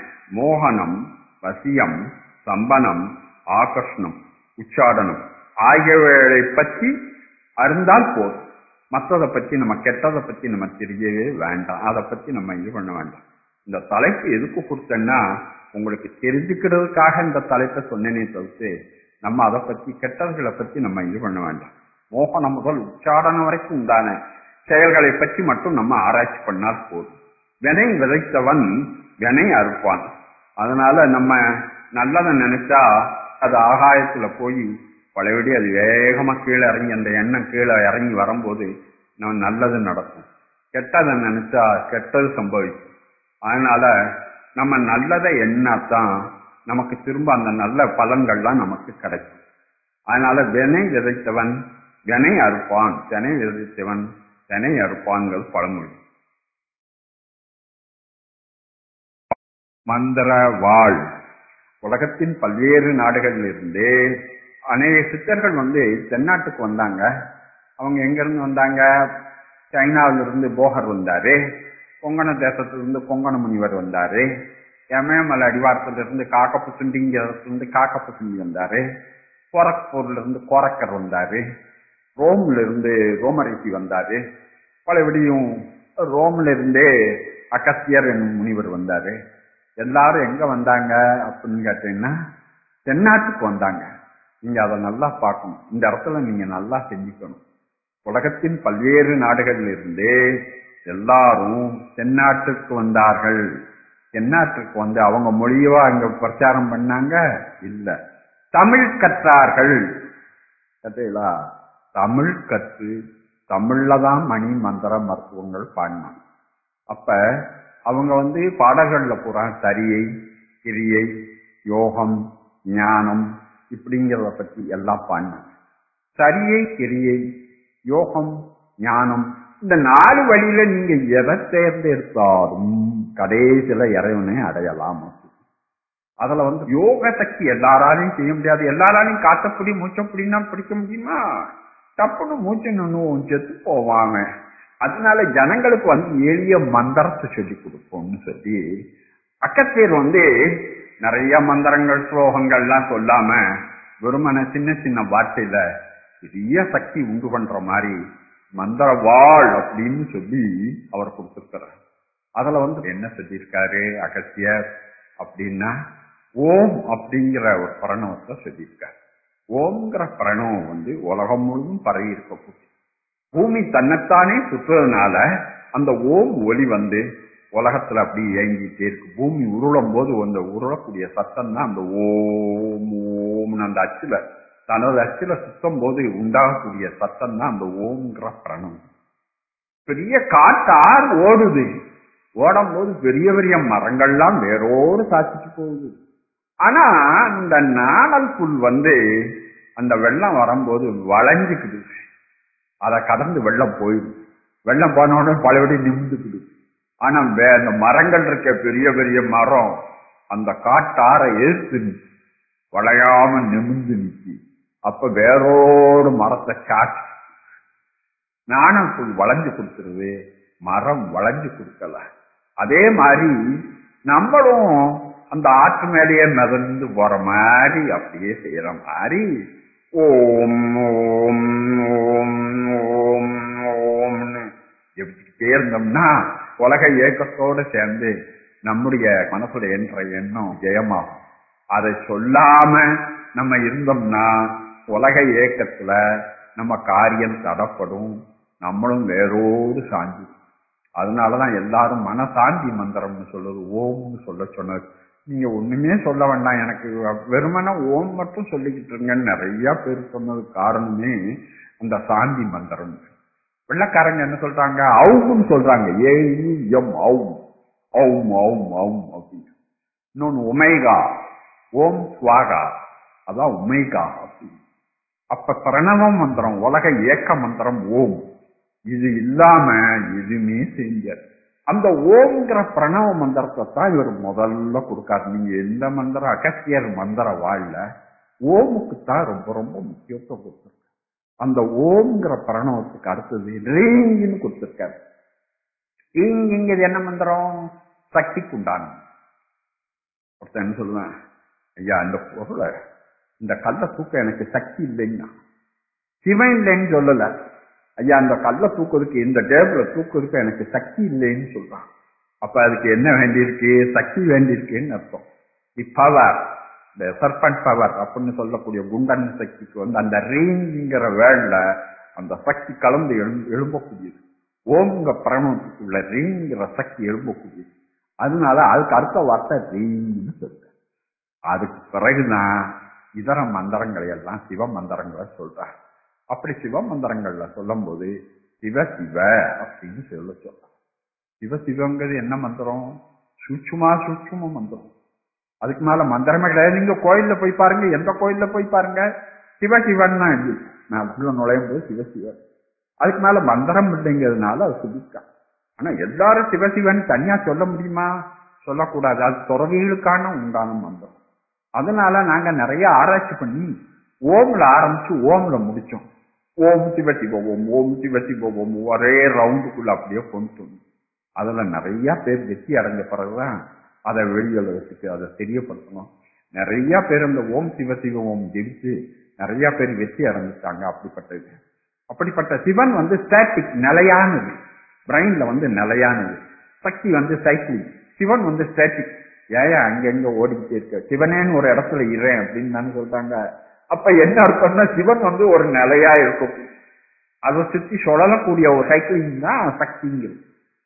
S3: மோகனம் வசியம் சம்பனம் ஆகர்ஷணம் உச்சாடனம் ஆகியவைகளை பற்றி அறிந்தால் போதும் மற்றதை பத்தி நம்ம கெட்டதை பத்தி நம்ம தெரியவே வேண்டாம் அதை பத்தி நம்ம இது பண்ண வேண்டாம் இந்த தலைப்பு எதுக்கு கொடுத்தேன்னா உங்களுக்கு தெரிஞ்சுக்கிறதுக்காக இந்த தலைப்பை சொன்னேனே தவிர்த்து நம்ம அதை பத்தி கெட்டவர்களை பத்தி நம்ம இது பண்ண வேண்டாம் மோகனம் முதல் உச்சாடனம் வரைக்கும் உண்டான செயல்களை பற்றி மட்டும் நம்ம ஆராய்ச்சி பண்ணால் போதும் வினை விதைத்தவன் வினை அறுப்பான் அதனால நம்ம நல்லதை நினைச்சா அது ஆகாயத்துல போய் பழையபடி அது வேகமா கீழே இறங்கி அந்த எண்ணம் கீழே இறங்கி வரும்போது நம்ம நல்லது நடக்கும் கெட்டதை நினைச்சா கெட்டது சம்பவிக்கும் அதனால நம்ம நல்லதை எண்ணாதான் நமக்கு திரும்ப அந்த நல்ல பலன்கள்லாம் நமக்கு கிடைக்கும் அதனால வினை விதைத்தவன் வினை அறுப்பான் தினை விதைத்தவன் தினை அறுப்பான்கள் பழமொழி மந்திர வாழ் உலகத்தின் பல்வேறு நாடுகளில் இருந்து அநேக சித்தர்கள் வந்து தென்னாட்டுக்கு வந்தாங்க அவங்க எங்க இருந்து வந்தாங்க சைனாவில இருந்து போகர் வந்தாரு கொங்கண தேசத்திலிருந்து கொங்கண முனிவர் வந்தாரு எமயமலை அடிவாரத்திலிருந்து காக்கப்புசுண்டிங்கிறதுலேருந்து காக்கப்புசுண்டி வந்தாரு கோரக்பூர்ல இருந்து கோரக்கர் வந்தாரு ரோம்ல இருந்து ரோமரிசி வந்தாரு பலபடியும் ரோம்ல இருந்தே அகஸ்தியர் என்னும் முனிவர் வந்தாரு எல்லாரும் எங்க வந்தாங்க அப்படின்னு கேட்டீங்கன்னா தென்னாட்டுக்கு வந்தாங்க நீங்க அதை நல்லா பார்க்கணும் இந்த இடத்துல நீங்க நல்லா செஞ்சுக்கணும் உலகத்தின் பல்வேறு நாடுகளில் இருந்து எல்லாரும் தென்னாட்டுக்கு வந்தார்கள் தென்னாட்டுக்கு வந்து அவங்க மொழியவா அங்க பிரச்சாரம் பண்ணாங்க இல்ல தமிழ் கற்றார்கள் கத்தீங்களா தமிழ் கற்று தமிழ்ல தான் மணி மந்திர மருத்துவங்கள் பாடினாங்க அப்ப அவங்க வந்து பாடல்கள்ல பூரா சரியை கிரியை யோகம் ஞானம் இப்படிங்கிறத பத்தி எல்லாம் பாடினாங்க சரியை கிரியை யோகம் ஞானம் இந்த நாலு வழியில நீங்க எதை தேர்ந்தெடுத்தாலும் கடைசியில இறைவனை அடையலாம் அதுல வந்து யோக சக்தி எல்லாராலையும் செய்ய முடியாது எல்லாராலையும் காத்தப்படி மூச்சப்படின்னா பிடிக்க முடியுமா தப்புன்னு மூச்சு நின்னும் செத்து போவாங்க அதனால ஜனங்களுக்கு வந்து எளிய மந்திரத்தை சொல்லி கொடுப்போம்னு சொல்லி அக்கத்தேர் வந்து நிறைய மந்திரங்கள் ஸ்லோகங்கள்லாம் சொல்லாம வெறுமன சின்ன சின்ன வார்த்தையில பெரிய சக்தி உண்டு பண்ற மாதிரி மந்திர வாழ் அப்படின்னு சொல்லி அவர் கொடுத்திருக்கிறார் அதுல வந்து என்ன சொல்லியிருக்காரு அகத்தியர் அப்படின்னா ஓம் அப்படிங்கிற ஒரு பிரணவத்தை சொல்லியிருக்காரு ஓம்ங்கிற பிரணவம் வந்து உலகம் முழுதும் பரவி இருக்கக்கூடிய பூமி தன்னைத்தானே சுற்றுறதுனால அந்த ஓம் ஒலி வந்து உலகத்துல அப்படி இயங்கிட்டே இருக்கு பூமி உருளும் போது அந்த உருளக்கூடிய சத்தம் தான் அந்த ஓம் ஓம்னு அந்த அச்சுல தனது அச்சுல சுத்தம் போது உண்டாகக்கூடிய சத்தம் தான் அந்த ஓம்ங்கிற பிரணவம் பெரிய காட்டார் ஓடுது ஓடும் போது பெரிய பெரிய மரங்கள்லாம் வேரோடு சாச்சிட்டு போகுது ஆனா இந்த நாணல் புல் வந்து அந்த வெள்ளம் வரும்போது வளைஞ்சுக்குது அதை கடந்து வெள்ளம் போயிடும் வெள்ளம் போன உடனே பழையபடி நிமிந்துக்குது ஆனா வே- அந்த மரங்கள் இருக்க பெரிய பெரிய மரம் அந்த காட்டாரை எதிர்த்து நிக்கு வளையாம நிமிந்து நிக்கி அப்ப வேரோடு மரத்தை சாச்சு நாணல் புல் வளைஞ்சு கொடுத்துருது மரம் வளைஞ்சு கொடுக்கல அதே மாதிரி நம்மளும் அந்த ஆற்று மேலேயே மிதந்து போற மாதிரி அப்படியே செய்யற மாதிரி ஓம் ஓம் ஓம் ஓம் ஓம்னு எப்படிக்கிட்டே இருந்தோம்னா உலக இயக்கத்தோடு சேர்ந்து நம்முடைய மனசுல என்ற எண்ணம் ஜெயமாகும் அதை சொல்லாம நம்ம இருந்தோம்னா உலக இயக்கத்துல நம்ம காரியம் தடப்படும் நம்மளும் வேரோடு சாஞ்சி அதனாலதான் எல்லாரும் மனசாந்தி மந்திரம்னு சொல்லுது ஓம்னு சொல்ல சொன்னது நீங்க ஒண்ணுமே சொல்ல வேண்டாம் எனக்கு வெறுமனே ஓம் மட்டும் சொல்லிக்கிட்டு இருங்கன்னு நிறைய பேர் சொன்னது காரணமே அந்த சாந்தி மந்திரம் வெள்ளக்காரங்க என்ன சொல்றாங்க அவும்னு சொல்றாங்க ஏ எம் அவும் அவும் அவும் அவும் அப்படின்னு இன்னொன்னு ஒமேகா ஓம் ஸ்வாகா அதான் ஒமேகா அப்படின்னு அப்ப பிரணவ மந்திரம் உலக இயக்க மந்திரம் ஓம் இது இல்லாம எதுவுமே செஞ்சார் அந்த ஓம்ங்கிற பிரணவ மந்திரத்தை தான் இவர் முதல்ல கொடுக்காரு நீங்க எந்த மந்திரம் அகத்தியர் மந்திர வாழ்ல ஓமுக்கு தான் ரொம்ப ரொம்ப முக்கியத்துவம் கொடுத்துருக்காரு அந்த ஓம்ங்கிற பிரணவத்துக்கு அடுத்தது ரீங்னு கொடுத்திருக்காரு ரீங்கிறது என்ன மந்திரம் சக்திக்கு உண்டான ஒருத்தன் என்ன சொல்லுவேன் ஐயா இந்த பொருளை இந்த கல்லை தூக்க எனக்கு சக்தி இல்லைன்னா சிவன் இல்லைன்னு சொல்லல ஐயா அந்த கல்லை தூக்குறதுக்கு இந்த டேபிள தூக்குறதுக்கு எனக்கு சக்தி இல்லைன்னு சொல்றான் அப்ப அதுக்கு என்ன வேண்டியிருக்கு சக்தி வேண்டியிருக்குன்னு அர்த்தம் தி பவர் இந்த சர்பண்ட் பவர் அப்படின்னு சொல்லக்கூடிய குண்டன் சக்திக்கு வந்து அந்த ரீங்கிற வேர்ல அந்த சக்தி கலந்து எழும் எழும்பக்கூடியது ஓம்ங்க பிரணவத்துக்குள்ள ரீங்கிற சக்தி எழும்பக்கூடியது அதனால அதுக்கு அடுத்த வார்த்தை ரீங்னு சொல்றேன் அதுக்கு பிறகுதான் இதர மந்திரங்களை எல்லாம் சிவ மந்திரங்களை சொல்றார் அப்படி சிவ மந்திரங்கள்ல சொல்லும் போது சிவ சிவ அப்படின்னு சொல்ல சொல்றார் சிவ சிவங்கிறது என்ன மந்திரம் சூட்சுமா சூட்சும மந்திரம் அதுக்கு மேல மந்திரமே கிடையாது நீங்க கோயில்ல போய் பாருங்க எந்த கோயில்ல போய் பாருங்க சிவ சிவன் தான் எழுதி நான் உள்ள நுழையும் போது சிவ சிவன் அதுக்கு மேல மந்திரம் இல்லைங்கிறதுனால அது சுபிக்கா ஆனா எல்லாரும் சிவசிவன் தனியா சொல்ல முடியுமா சொல்லக்கூடாது அது துறவிகளுக்கான உண்டான மந்திரம் அதனால நாங்க நிறைய ஆராய்ச்சி பண்ணி ஓம்ல ஆரம்பிச்சு ஓம்ல முடிச்சோம் ஓம் சிவ சிவ ஓம் ஓம் சிவ சிவ ஓம் ஒரே ரவுண்டுக்குள்ள அப்படியே கொண்டு வந்தோம் அதுல நிறைய பேர் வெற்றி அடைஞ்ச பிறகுதான் அதை வெளியுலகத்துக்கு அதை தெரியப்படுத்தணும் நிறைய பேர் அந்த ஓம் சிவ சிவ ஓம் ஜெபிச்சு நிறைய பேர் வெற்றி அடைஞ்சிட்டாங்க அப்படிப்பட்டது அப்படிப்பட்ட சிவன் வந்து ஸ்டாட்டிக் நிலையானது பிரெயின்ல வந்து நிலையானது சக்தி வந்து சைக்கிளிங் சிவன் வந்து ஸ்டாட்டிக் ஏன் அங்கங்க ஓடிக்கிட்டே இருக்க சிவனேன்னு ஒரு இடத்துல இரேன் அப்படின்னு தானே சொல்றாங்க அப்ப என்ன அர்த்தம்னா சிவன் வந்து ஒரு நிலையா இருக்கும் அதை சுத்தி சுழலக்கூடிய ஒரு சைக்கிளிங் தான் சக்திங்கிறது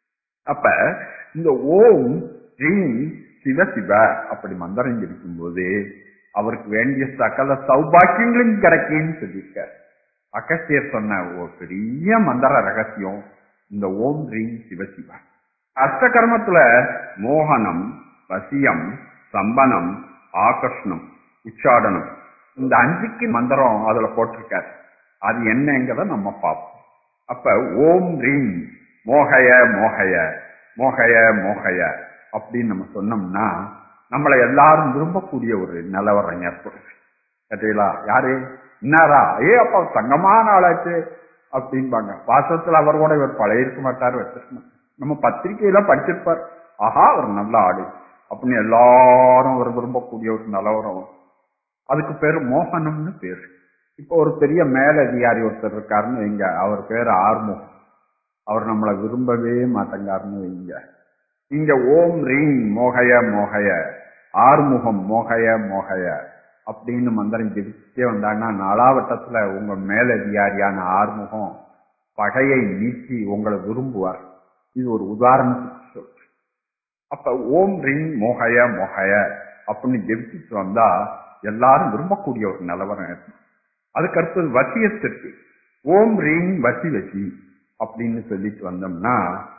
S3: அப்ப இந்த ஓம் ரீம் சிவ சிவ அப்படி மந்திரம் ஜெபிக்கும் போது அவருக்கு வேண்டிய சகல சௌபாக்கியங்களும் கிடைக்குன்னு சொல்லியிருக்காரு அகஸ்தியர் சொன்ன ஒரு பெரிய மந்திர ரகசியம் இந்த ஓம் ரீம் சிவ சிவ அஷ்டகர்மத்துல மோகனம் வசியம் சம்பனம் ஆகர்ஷணம் உச்சாடனம் இந்த அஞ்சுக்கு மந்திரம் அதுல போட்டிருக்காரு அது என்னங்கிறத நம்ம பார்ப்போம் அப்ப ஓம் ரீம் மோகய மோகய மோகய மோகய அப்படின்னு நம்ம சொன்னோம்னா நம்மளை எல்லாரும் விரும்பக்கூடிய ஒரு நிலவரம் ஏற்படுது கேட்டீங்களா யாரு இன்னாரா ஏ அப்பா தங்கமான ஆளாச்சு அப்படிம்பாங்க வாசத்துல அவர் கூட இவர் பழைய இருக்க மாட்டார் வச்சிருக்க மாட்டார் நம்ம பத்திரிகையில படிச்சிருப்பார் ஆஹா அவர் நல்ல ஆடு அப்படின்னு எல்லாரும் அவர் விரும்பக்கூடிய ஒரு நிலவரம் அதுக்கு பேரு மோகனம்னு பேரு இப்போ ஒரு பெரிய மேலதிகாரி ஒருத்தர் இருக்காருன்னு வைங்க அவர் பேரு ஆர்முகம் அவர் நம்மளை விரும்பவே மாட்டேங்காருன்னு வைங்க இங்க ஓம் ரீங் மோகய மோகய ஆறுமுகம் மோகய மோகய அப்படின்னு மந்திரம் ஜெபிச்சுட்டே வந்தாங்கன்னா நாலாவட்டத்துல உங்க மேலதிகாரியான ஆறுமுகம் பகையை நீக்கி உங்களை விரும்புவார் இது ஒரு உதாரணத்துக்கு சொல்றேன் அப்ப ஓம் ரிங் மோகய மோகய அப்படின்னு ஜெபிச்சுட்டு வந்தா எல்லாரும் விரும்பக்கூடிய ஒரு நிலவரம் இருக்கும் அதுக்கு அடுத்தது வசியத்திற்கு ஓம் ரீங் வசி வசி அப்படின்னு சொல்லிட்டு வந்தோம்னா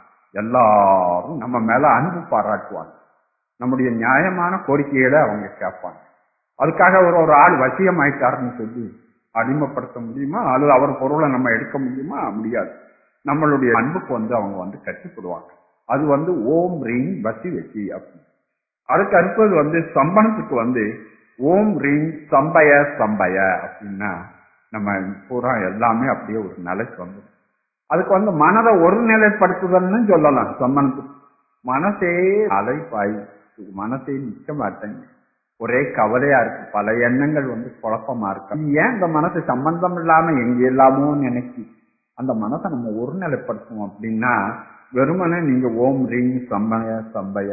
S3: எல்லாரும் நம்ம மேல அன்பு பாராட்டுவாங்க நம்முடைய நியாயமான கோரிக்கைகளை அவங்க கேட்பாங்க அதுக்காக ஒரு ஒரு ஆள் வசியம் ஆயிட்டாருன்னு சொல்லி அடிமைப்படுத்த முடியுமா அல்லது அவர் பொருளை நம்ம எடுக்க முடியுமா முடியாது நம்மளுடைய அன்புக்கு வந்து அவங்க வந்து கட்டுப்படுவாங்க அது வந்து ஓம் ரீங் வசி வசி அப்படின்னு அதுக்கு அடுத்தது வந்து சம்பனத்துக்கு வந்து ஓம் ரீங் சம்பய சம்பய அப்படின்னா நம்ம பூரா எல்லாமே அப்படியே ஒரு நிலைக்கு வந்துடும் அதுக்கு வந்து மனதை ஒருநிலைப்படுத்துதல்னு சொல்லலாம் சம்பனத்துக்கு மனசே அலைப்பாய் மனசே நிக்க மாட்டேங்க ஒரே கவலையா இருக்கு பல எண்ணங்கள் வந்து குழப்பமா இருக்கு ஏன் இந்த மனசு சம்பந்தம் இல்லாம எங்க எல்லாமோ நினைக்கி அந்த மனசை நம்ம ஒருநிலைப்படுத்துவோம் அப்படின்னா வெறுமனே நீங்க ஓம் ரீங் சம்பய சம்பய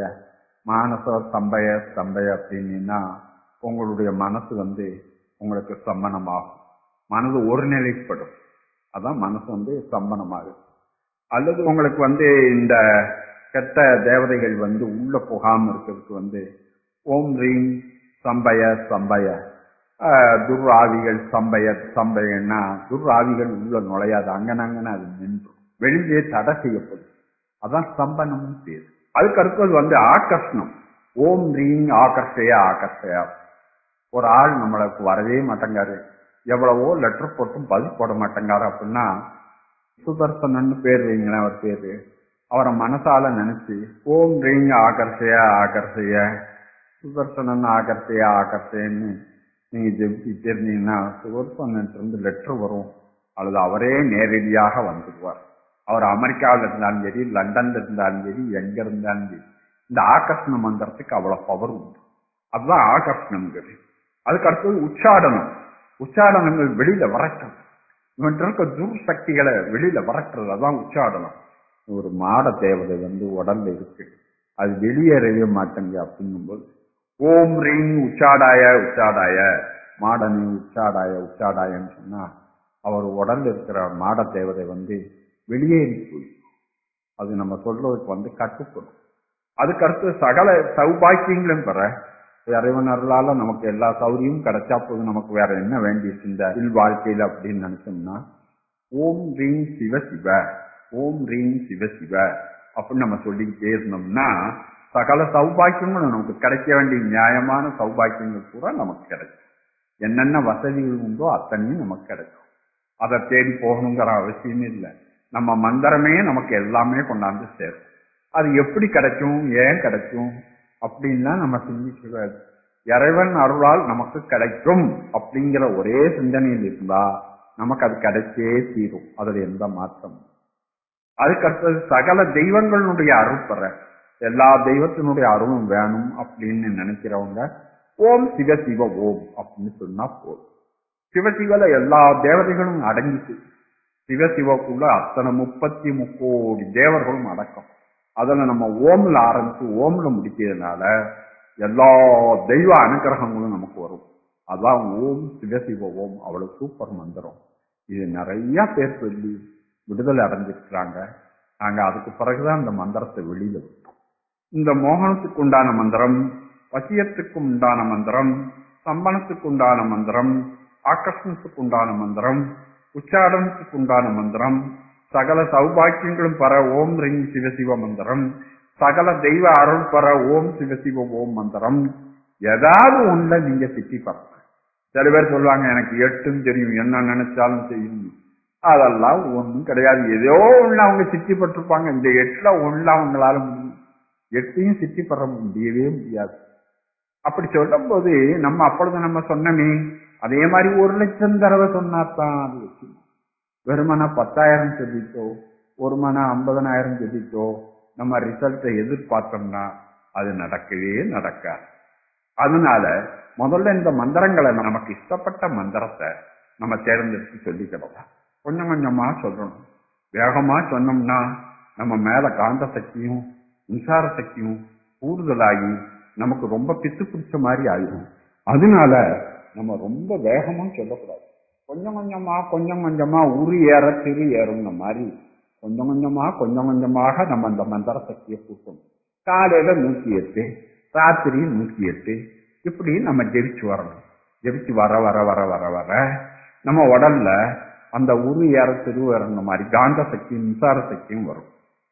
S3: மானச சம்பய சம்பய அப்படின்னா உங்களுடைய மனசு வந்து உங்களுக்கு சம்மனமாகும் மனது ஒருநிலைப்படும் அதான் மனசு வந்து சம்பனமாகும் அல்லது உங்களுக்கு வந்து இந்த கெட்ட தேவதைகள் வந்து உள்ள போகாம இருக்கிறதுக்கு வந்து ஓம் ரீம் சம்பய சம்பய ஆஹ், துர்ஆவிகள் சம்பய சம்பயன்னா துர்ஆவிகள் உள்ள நுழையாது அங்கனங்கன அது நின்றும் வெளியே தடை செய்யப்படும் அதான் சம்பனம்னு பேர் அதுக்கு அடுத்தது வந்து ஆகர்ஷணம் ஓம் ரீங் ஆகர்ஷய ஆகர்ஷயா ஒரு ஆள் நம்மளுக்கு வரவே மாட்டேங்காரு எவ்வளவோ லெட்டர் போட்டும் பதில் போட மாட்டேங்காரு அப்படின்னா சுதர்சனன்னு பேர் வைங்களேன் அவர் பேரு அவரை மனசால நினைச்சு ஓம் ரீங் ஆகர்ஷய ஆகர்ஷய சுதர்சனன் ஆகர்ஷய ஆகர்ஷயன்னு நீங்க ஜெபிச்சுட்டே இருந்தீங்கன்னா சுதர்சனன் இருந்து லெட்டர் வரும் அல்லது அவரே நேரடியாக வந்துடுவார் அவர் அமெரிக்காவில் இருந்தாலும் சரி லண்டன்ல இருந்தாலும் சரி எங்க இருந்தாலும் சரி இந்த ஆகர்ஷண மந்திரத்துக்கு அவ்வளவு பவர் உண்டு அதுதான் ஆகர்ஷணம்ங்கிறது அதுக்கு அடுத்தது உச்சாடனம் உச்சாடனங்கள் வெளியில வரட்டும் இவன் இருக்க துர் சக்திகளை வெளியில வரட்டுறது அதான் உச்சாடனம் ஒரு மாட தேவதை வந்து உடல்ல இருக்கு அது வெளியேறவே மாட்டேங்க அப்படிங்கும்போது ஓம் ரீங் உச்சாடாய உச்சாடாய மாடனே உச்சாடாய உச்சாடாயன்னு சொன்னா அவர் உடல்ல இருக்கிற மாட தேவதை வந்து வெளியேறி போய் அது நம்ம சொல்றதுக்கு வந்து கட்டுப்படும் அதுக்கு அடுத்து சகல சௌபாக்கியங்களும் பெற இறைவன் அருளால நமக்கு எல்லா சௌரியும் கிடைச்சா போதும் நமக்கு வேற என்ன வேண்டியிருக்கு இந்த இல் வாழ்க்கையில அப்படின்னு நினைச்சோம்னா ஓம் ரீம் சிவ சிவ ஓம் ரீம் சிவ சிவ அப்படின்னு நம்ம சொல்லிக்கிட்டே இருந்தோம்னா சகல சௌபாக்கியங்களும் நமக்கு கிடைக்க வேண்டிய நியாயமான சௌபாக்கியங்கள் பூரா நமக்கு கிடைக்கும் என்னென்ன வசதிகள் உண்டோ அத்தனையும் நமக்கு கிடைக்கும் அதை தேடி போகணுங்கிற அவசியமே இல்லை நம்ம மந்திரமே நமக்கு எல்லாமே கொண்டாந்து சேரும் அது எப்படி கிடைக்கும் ஏன் கிடைக்கும் அப்படின்லாம் நம்ம சிந்திக்கூடாது இறைவன் அருளால் நமக்கு கிடைக்கும் அப்படிங்கிற ஒரே சிந்தனையில் இருந்தா நமக்கு அது கிடைச்சே தீரும் அதுல எந்த மாற்றம் அதுக்கு அடுத்தது சகல தெய்வங்களுடைய அருள் பெற எல்லா தெய்வத்தினுடைய அருளும் வேணும் அப்படின்னு நினைக்கிறவங்க ஓம் சிவ சிவ ஓம் அப்படின்னு சொன்னா போதும் சிவசிவல எல்லா தேவதைகளும் அடங்கிட்டு சிவசிவக்குள்ள அத்தனை முப்பத்தி முக்கோடி தேவர்களும் அடக்கம் அதுல நம்ம ஓம்ல ஆரம்பிச்சு ஓம்ல முடிக்கிறதுனால எல்லா தெய்வ அனுகிரகங்களும் நமக்கு வரும் அதான் ஓம் சிவசிவ ஓம் அவ்வளவு சூப்பர் மந்திரம் இது நிறைய பேர் சொல்லி விடுதலை அடைஞ்சிருக்கிறாங்க நாங்க அதுக்கு பிறகுதான் இந்த மந்திரத்தை வெளியில விட்டோம் இந்த மோகனத்துக்கு உண்டான மந்திரம் வசியத்துக்கு உண்டான மந்திரம் சம்பனத்துக்கு உண்டான மந்திரம் ஆகர்ஷணத்துக்கு உண்டான மந்திரம் உச்சாரணத்துக்கு உண்டான மந்திரம் சகல சௌபாக்கியங்களும் பெற ஓம் ரிங் சிவசிவ மந்திரம் சகல தெய்வ அருள் பெற ஓம் சிவசிவ ஓம் மந்திரம் ஏதாவது ஒண்ணுல நீங்க சித்தி பாருங்க சில பேர் சொல்லுவாங்க எனக்கு எட்டும் தெரியும் என்ன நினைச்சாலும் செய்யும் அதெல்லாம் ஒண்ணும் கிடையாது ஏதோ ஒண்ணு அவங்க சித்தி பட்டிருப்பாங்க இந்த எட்டுல ஒண்ணுல அவங்களால முடியும் எட்டையும் சித்தி பெற முடியவே முடியாது அப்படி சொல்லும் போது நம்ம அப்பொழுது நம்ம சொன்னமே அதே மாதிரி ஒரு லட்சம் தடவை சொன்னாதான் அது வச்சு வெறுமனா பத்தாயிரம் சொல்லிட்டோ ஒரு மன ஐம்பதனாயிரம் சொல்லிட்டோ நம்ம ரிசல்ட்டை எதிர்பார்த்தோம்னா அது நடக்கவே நடக்காது அதனால முதல்ல இந்த மந்திரங்களை நமக்கு இஷ்டப்பட்ட மந்திரத்தை நம்ம தேர்ந்தெடுத்து சொல்லிக்கிறோம் கொஞ்சம் கொஞ்சமா சொல்லணும் வேகமா சொன்னோம்னா நம்ம மேல காந்த சக்தியும் மின்சார சக்தியும் கூடுதலாகி நமக்கு ரொம்ப பித்து பிடிச்ச மாதிரி ஆயிடும் அதனால நம்ம ரொம்ப வேகமா சொல்லக்கூடாது கொஞ்சம் கொஞ்சமா கொஞ்சம் கொஞ்சமா உரு ஏற திரு ஏறுங்கிற மாதிரி கொஞ்சம் கொஞ்சமா கொஞ்சம் கொஞ்சமாக நம்ம அந்த மந்திர சக்தியை கூட்டணும் காலையில நூத்தி எட்டு ராத்திரி நூத்தி எட்டு இப்படி நம்ம ஜெபிச்சு வரணும் ஜெபிச்சு வர வர வர வர வர நம்ம உடல்ல அந்த உரு ஏற திரு ஏறுங்கிற மாதிரி காந்த சக்தி மின்சார சக்தியும் வரும்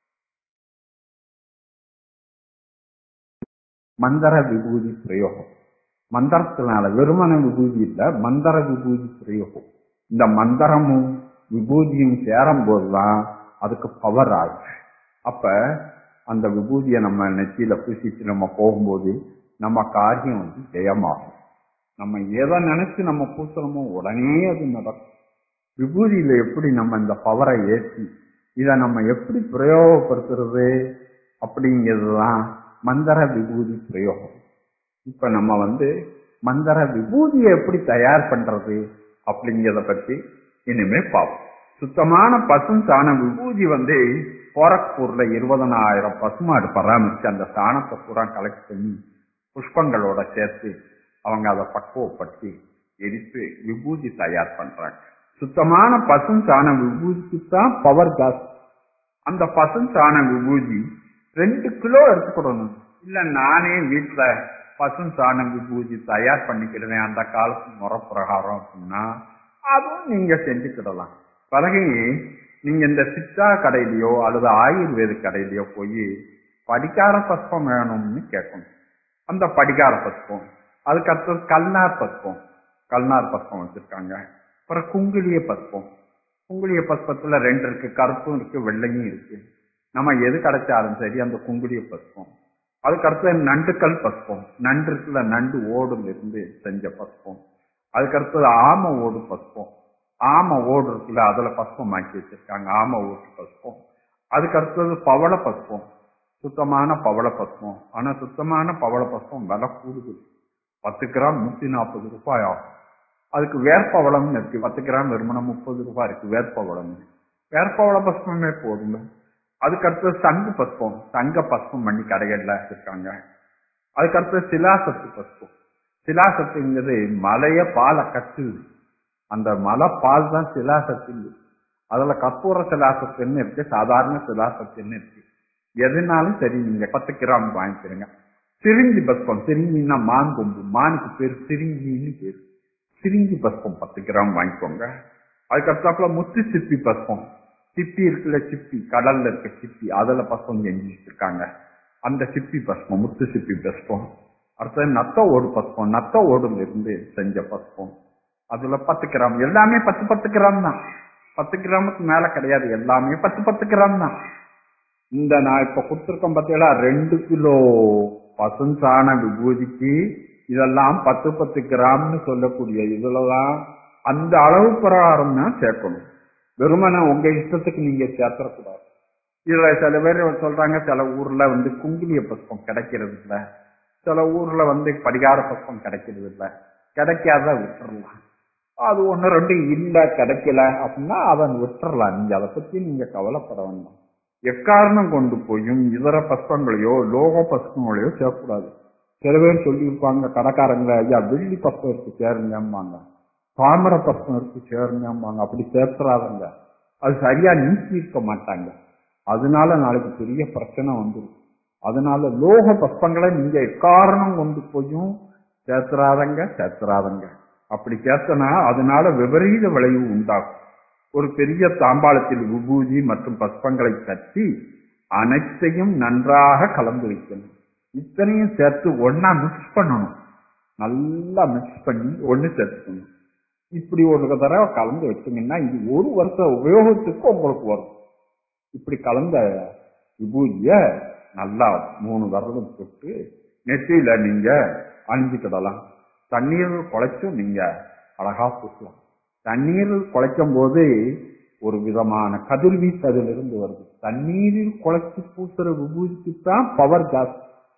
S3: மந்திர விபூதி பிரயோகம் மந்திரத்தினால வெறுமன விபூதி இல்ல மந்திர விபூதி பிரயோகம் இந்த மந்திரமும் விபூதியும் சேரும் போதுதான் அதுக்கு பவர் ஆகும் அப்ப அந்த விபூதியை நம்ம நெத்தியில பூசிட்டு நம்ம போகும்போது நம்ம காரியம் வந்து ஜெயமாகும் நம்ம எதை நினைச்சு நம்ம பூசுறோமோ உடனே அது நடக்கும் விபூதியில எப்படி நம்ம இந்த பவரை ஏற்றி இதை நம்ம எப்படி பிரயோகப்படுத்துறது அப்படிங்கிறதுதான் மந்திர விபூதி பிரயோகம் இப்ப நம்ம வந்து மந்திர விபூதியை எப்படி தயார் பண்றது அப்படிங்கிறத பத்தி இனிமே பார்ப்போம் சுத்தமான பசும் சாண விபூதி வந்து கோரக்பூர்ல இருபதனாயிரம் பசுமாடு பராமரிச்சு அந்த சாணத்தை பூரா கலெக்ட் பண்ணி புஷ்பங்களோட சேர்த்து அவங்க அதை பக்குவப்படுத்தி எரித்து விபூதி தயார் பண்றாங்க சுத்தமான பசும் சாண விபூதிக்கு தான் பவர் ஜாஸ்தி அந்த பசும் சாண விபூதி ரெண்டு கிலோ எடுத்துக்கிடணும் இல்ல நானே வீட்டுல பசும் சாண விபூதி தயார் பண்ணிக்கிடுவேன் அந்த காலத்து முறை பிரகாரம் அப்படின்னா அதுவும் நீங்க செஞ்சுக்கிடலாம் பிறகு நீங்க இந்த சித்தா கடையிலயோ அல்லது ஆயுர்வேத கடையிலயோ போய் படிக்கார பஸ்பம் வேணும்னு கேட்கணும் அந்த படிக்கார பஸ்பம் அதுக்கு அடுத்தது கல்நார் பஸ்பம் கல்நார் பஸ்பம் வச்சிருக்காங்க அப்புறம் குங்குளிய பஸ்பம் குங்குளிய பஸ்பத்துல ரெண்டு இருக்கு கருப்பும் இருக்கு வெள்ளையும் இருக்கு நம்ம எது கிடைச்சாலும் சரி அந்த குங்குளிய பஸ்பம் அதுக்கு அடுத்தது நண்டுக்கல் பஸ்பம் நண்டு இருக்குல்ல நண்டு ஓடுல இருந்து செஞ்ச பஸ்பம் அதுக்கு அடுத்தது ஆம ஓடு பஸ்பம் ஆம ஓடு இருக்குல்ல அதுல பஸ்பம் ஆக்கி வச்சிருக்காங்க ஆம ஓடு பஸ்பம் அதுக்கு அடுத்தது பவள பஸ்பம் சுத்தமான பவள பஸ்பம் ஆனா சுத்தமான பவள பஸ்பம் விலை கூடுதல் பத்து கிராம் நூத்தி நாற்பது ரூபாய் ஆகும் அதுக்கு வேர்ப்பவளம்னு இருக்கு பத்து கிராம் வெறுமனம் முப்பது ரூபாய் இருக்கு வேர்ப்பவளம் வேர்ப்பவள பஸ்பமே போதுங்க அதுக்கு அடுத்தது சங்கு பஸ்பம் சங்க பஸ்பம் பண்ணி கடைகள்ல வச்சிருக்காங்க அதுக்கு அடுத்தது சிலாசத்து பஸ்பம் சிலாசத்துங்கிறது மலைய பாலை கட்டுது அந்த மலை பால் தான் சிலாசத்து அதுல கற்பூர சிலாசத்துன்னு இருக்கு சாதாரண சிலாசத்துன்னு இருக்கு எதுனாலும் சரி நீங்க பத்து கிராம் வாங்கிக்கிறீங்க சிரிஞ்சி பஸ்பம் சிரிஞ்சின்னா மான் கொம்பு மானுக்கு பேர் சிரிஞ்சின்னு பேர் சிரிஞ்சி பஸ்பம் பத்து கிராம் வாங்கிக்கோங்க அதுக்கப்புறத்துல முத்து சிப்பி பஸ்பம் சிப்பி இருக்குல்ல சிப்பி கடல்ல இருக்க சிப்பி அதுல பஸ்பம் செஞ்சு வச்சிருக்காங்க அந்த சிப்பி பஸ்பம் முத்து சிப்பி பஸ்பம் அடுத்தது நத்த ஓடு பஸ்பம் நத்த ஓடுல இருந்து செஞ்ச பஸ்பம் அதுல பத்து கிராம் எல்லாமே பத்து பத்து கிராம் தான் பத்து கிராமுக்கு மேல கிடையாது எல்லாமே பத்து பத்து கிராம் தான் இந்த நான் இப்ப கொடுத்துருக்கேன் பார்த்தீங்களா ரெண்டு கிலோ பசுஞ்சாண விபூதிக்கு இதெல்லாம் பத்து பத்து கிராம்னு சொல்லக்கூடிய இதுலதான் அந்த அளவு பிரகாரம் தான் சேர்க்கணும் வெறுமனே உங்க இஷ்டத்துக்கு நீங்க சேர்த்தக்கூடாது இதுல சில பேர் சொல்றாங்க சில ஊர்ல வந்து குங்குலிய புஷ்பம் கிடைக்கிறது இல்ல சில ஊர்ல வந்து படிகார புஷ்பம் கிடைக்கிறது இல்ல கிடைக்காத விட்டுறலாம் அது ஒண்ணு ரெண்டு இல்ல கிடைக்கல அப்படின்னா அதை விட்டுறலாம் நீங்க அதை பத்தி நீங்க கவலைப்பட வேண்டாம் எக்காரணம் கொண்டு போயும் இதர பஸ்பங்களையோ லோக பஸ்பங்களையோ சேர்க்கக்கூடாது சில பேர் சொல்லியிருப்பாங்க கடைக்காரங்க ஐயா வெள்ளி பஸ்பம் இருக்கு சேருங்கம்பாங்க தாமர பஸ்பம் இருக்கு சேருங்கம்பாங்க அப்படி சேர்த்துறாதங்க அது சரியா நீக்கி இருக்க மாட்டாங்க அதனால நாளைக்கு பெரிய பிரச்சனை வந்துடும் அதனால லோக பஸ்பங்களை நீங்க எக்காரணம் கொண்டு போயும் சேர்த்துறாதங்க சேர்த்துறாதங்க அப்படி சேர்த்தனா அதனால விபரீத விளைவு உண்டாகும் ஒரு பெரிய தாம்பாளத்தில் விபூதி மற்றும் பஸ்பங்களை கட்டி அனைத்தையும் நன்றாக கலந்து வைக்கணும் இத்தனையும் சேர்த்து ஒன்னா மிக்ஸ் பண்ணணும் நல்லா மிக்ஸ் பண்ணி ஒண்ணு சேர்த்துக்கணும் இப்படி ஒரு தடவை கலந்து வச்சீங்கன்னா இது ஒரு வருஷ உபயோகத்துக்கு உங்களுக்கு வரும் இப்படி கலந்த விபூதிய நல்லா மூணு விரலும் தொட்டு நெத்தியில நீங்க அணிஞ்சுக்கிடலாம் தண்ணீர் குழைச்சும் நீங்க அழகா பூசலாம் தண்ணீர் குழைக்கும் போது ஒரு விதமான கதிர்வீச்சு அதுல இருந்து வருது தண்ணீரில் குழைச்சு பூசுற விபூதிக்கு தான் பவர் ஜாஸ்தி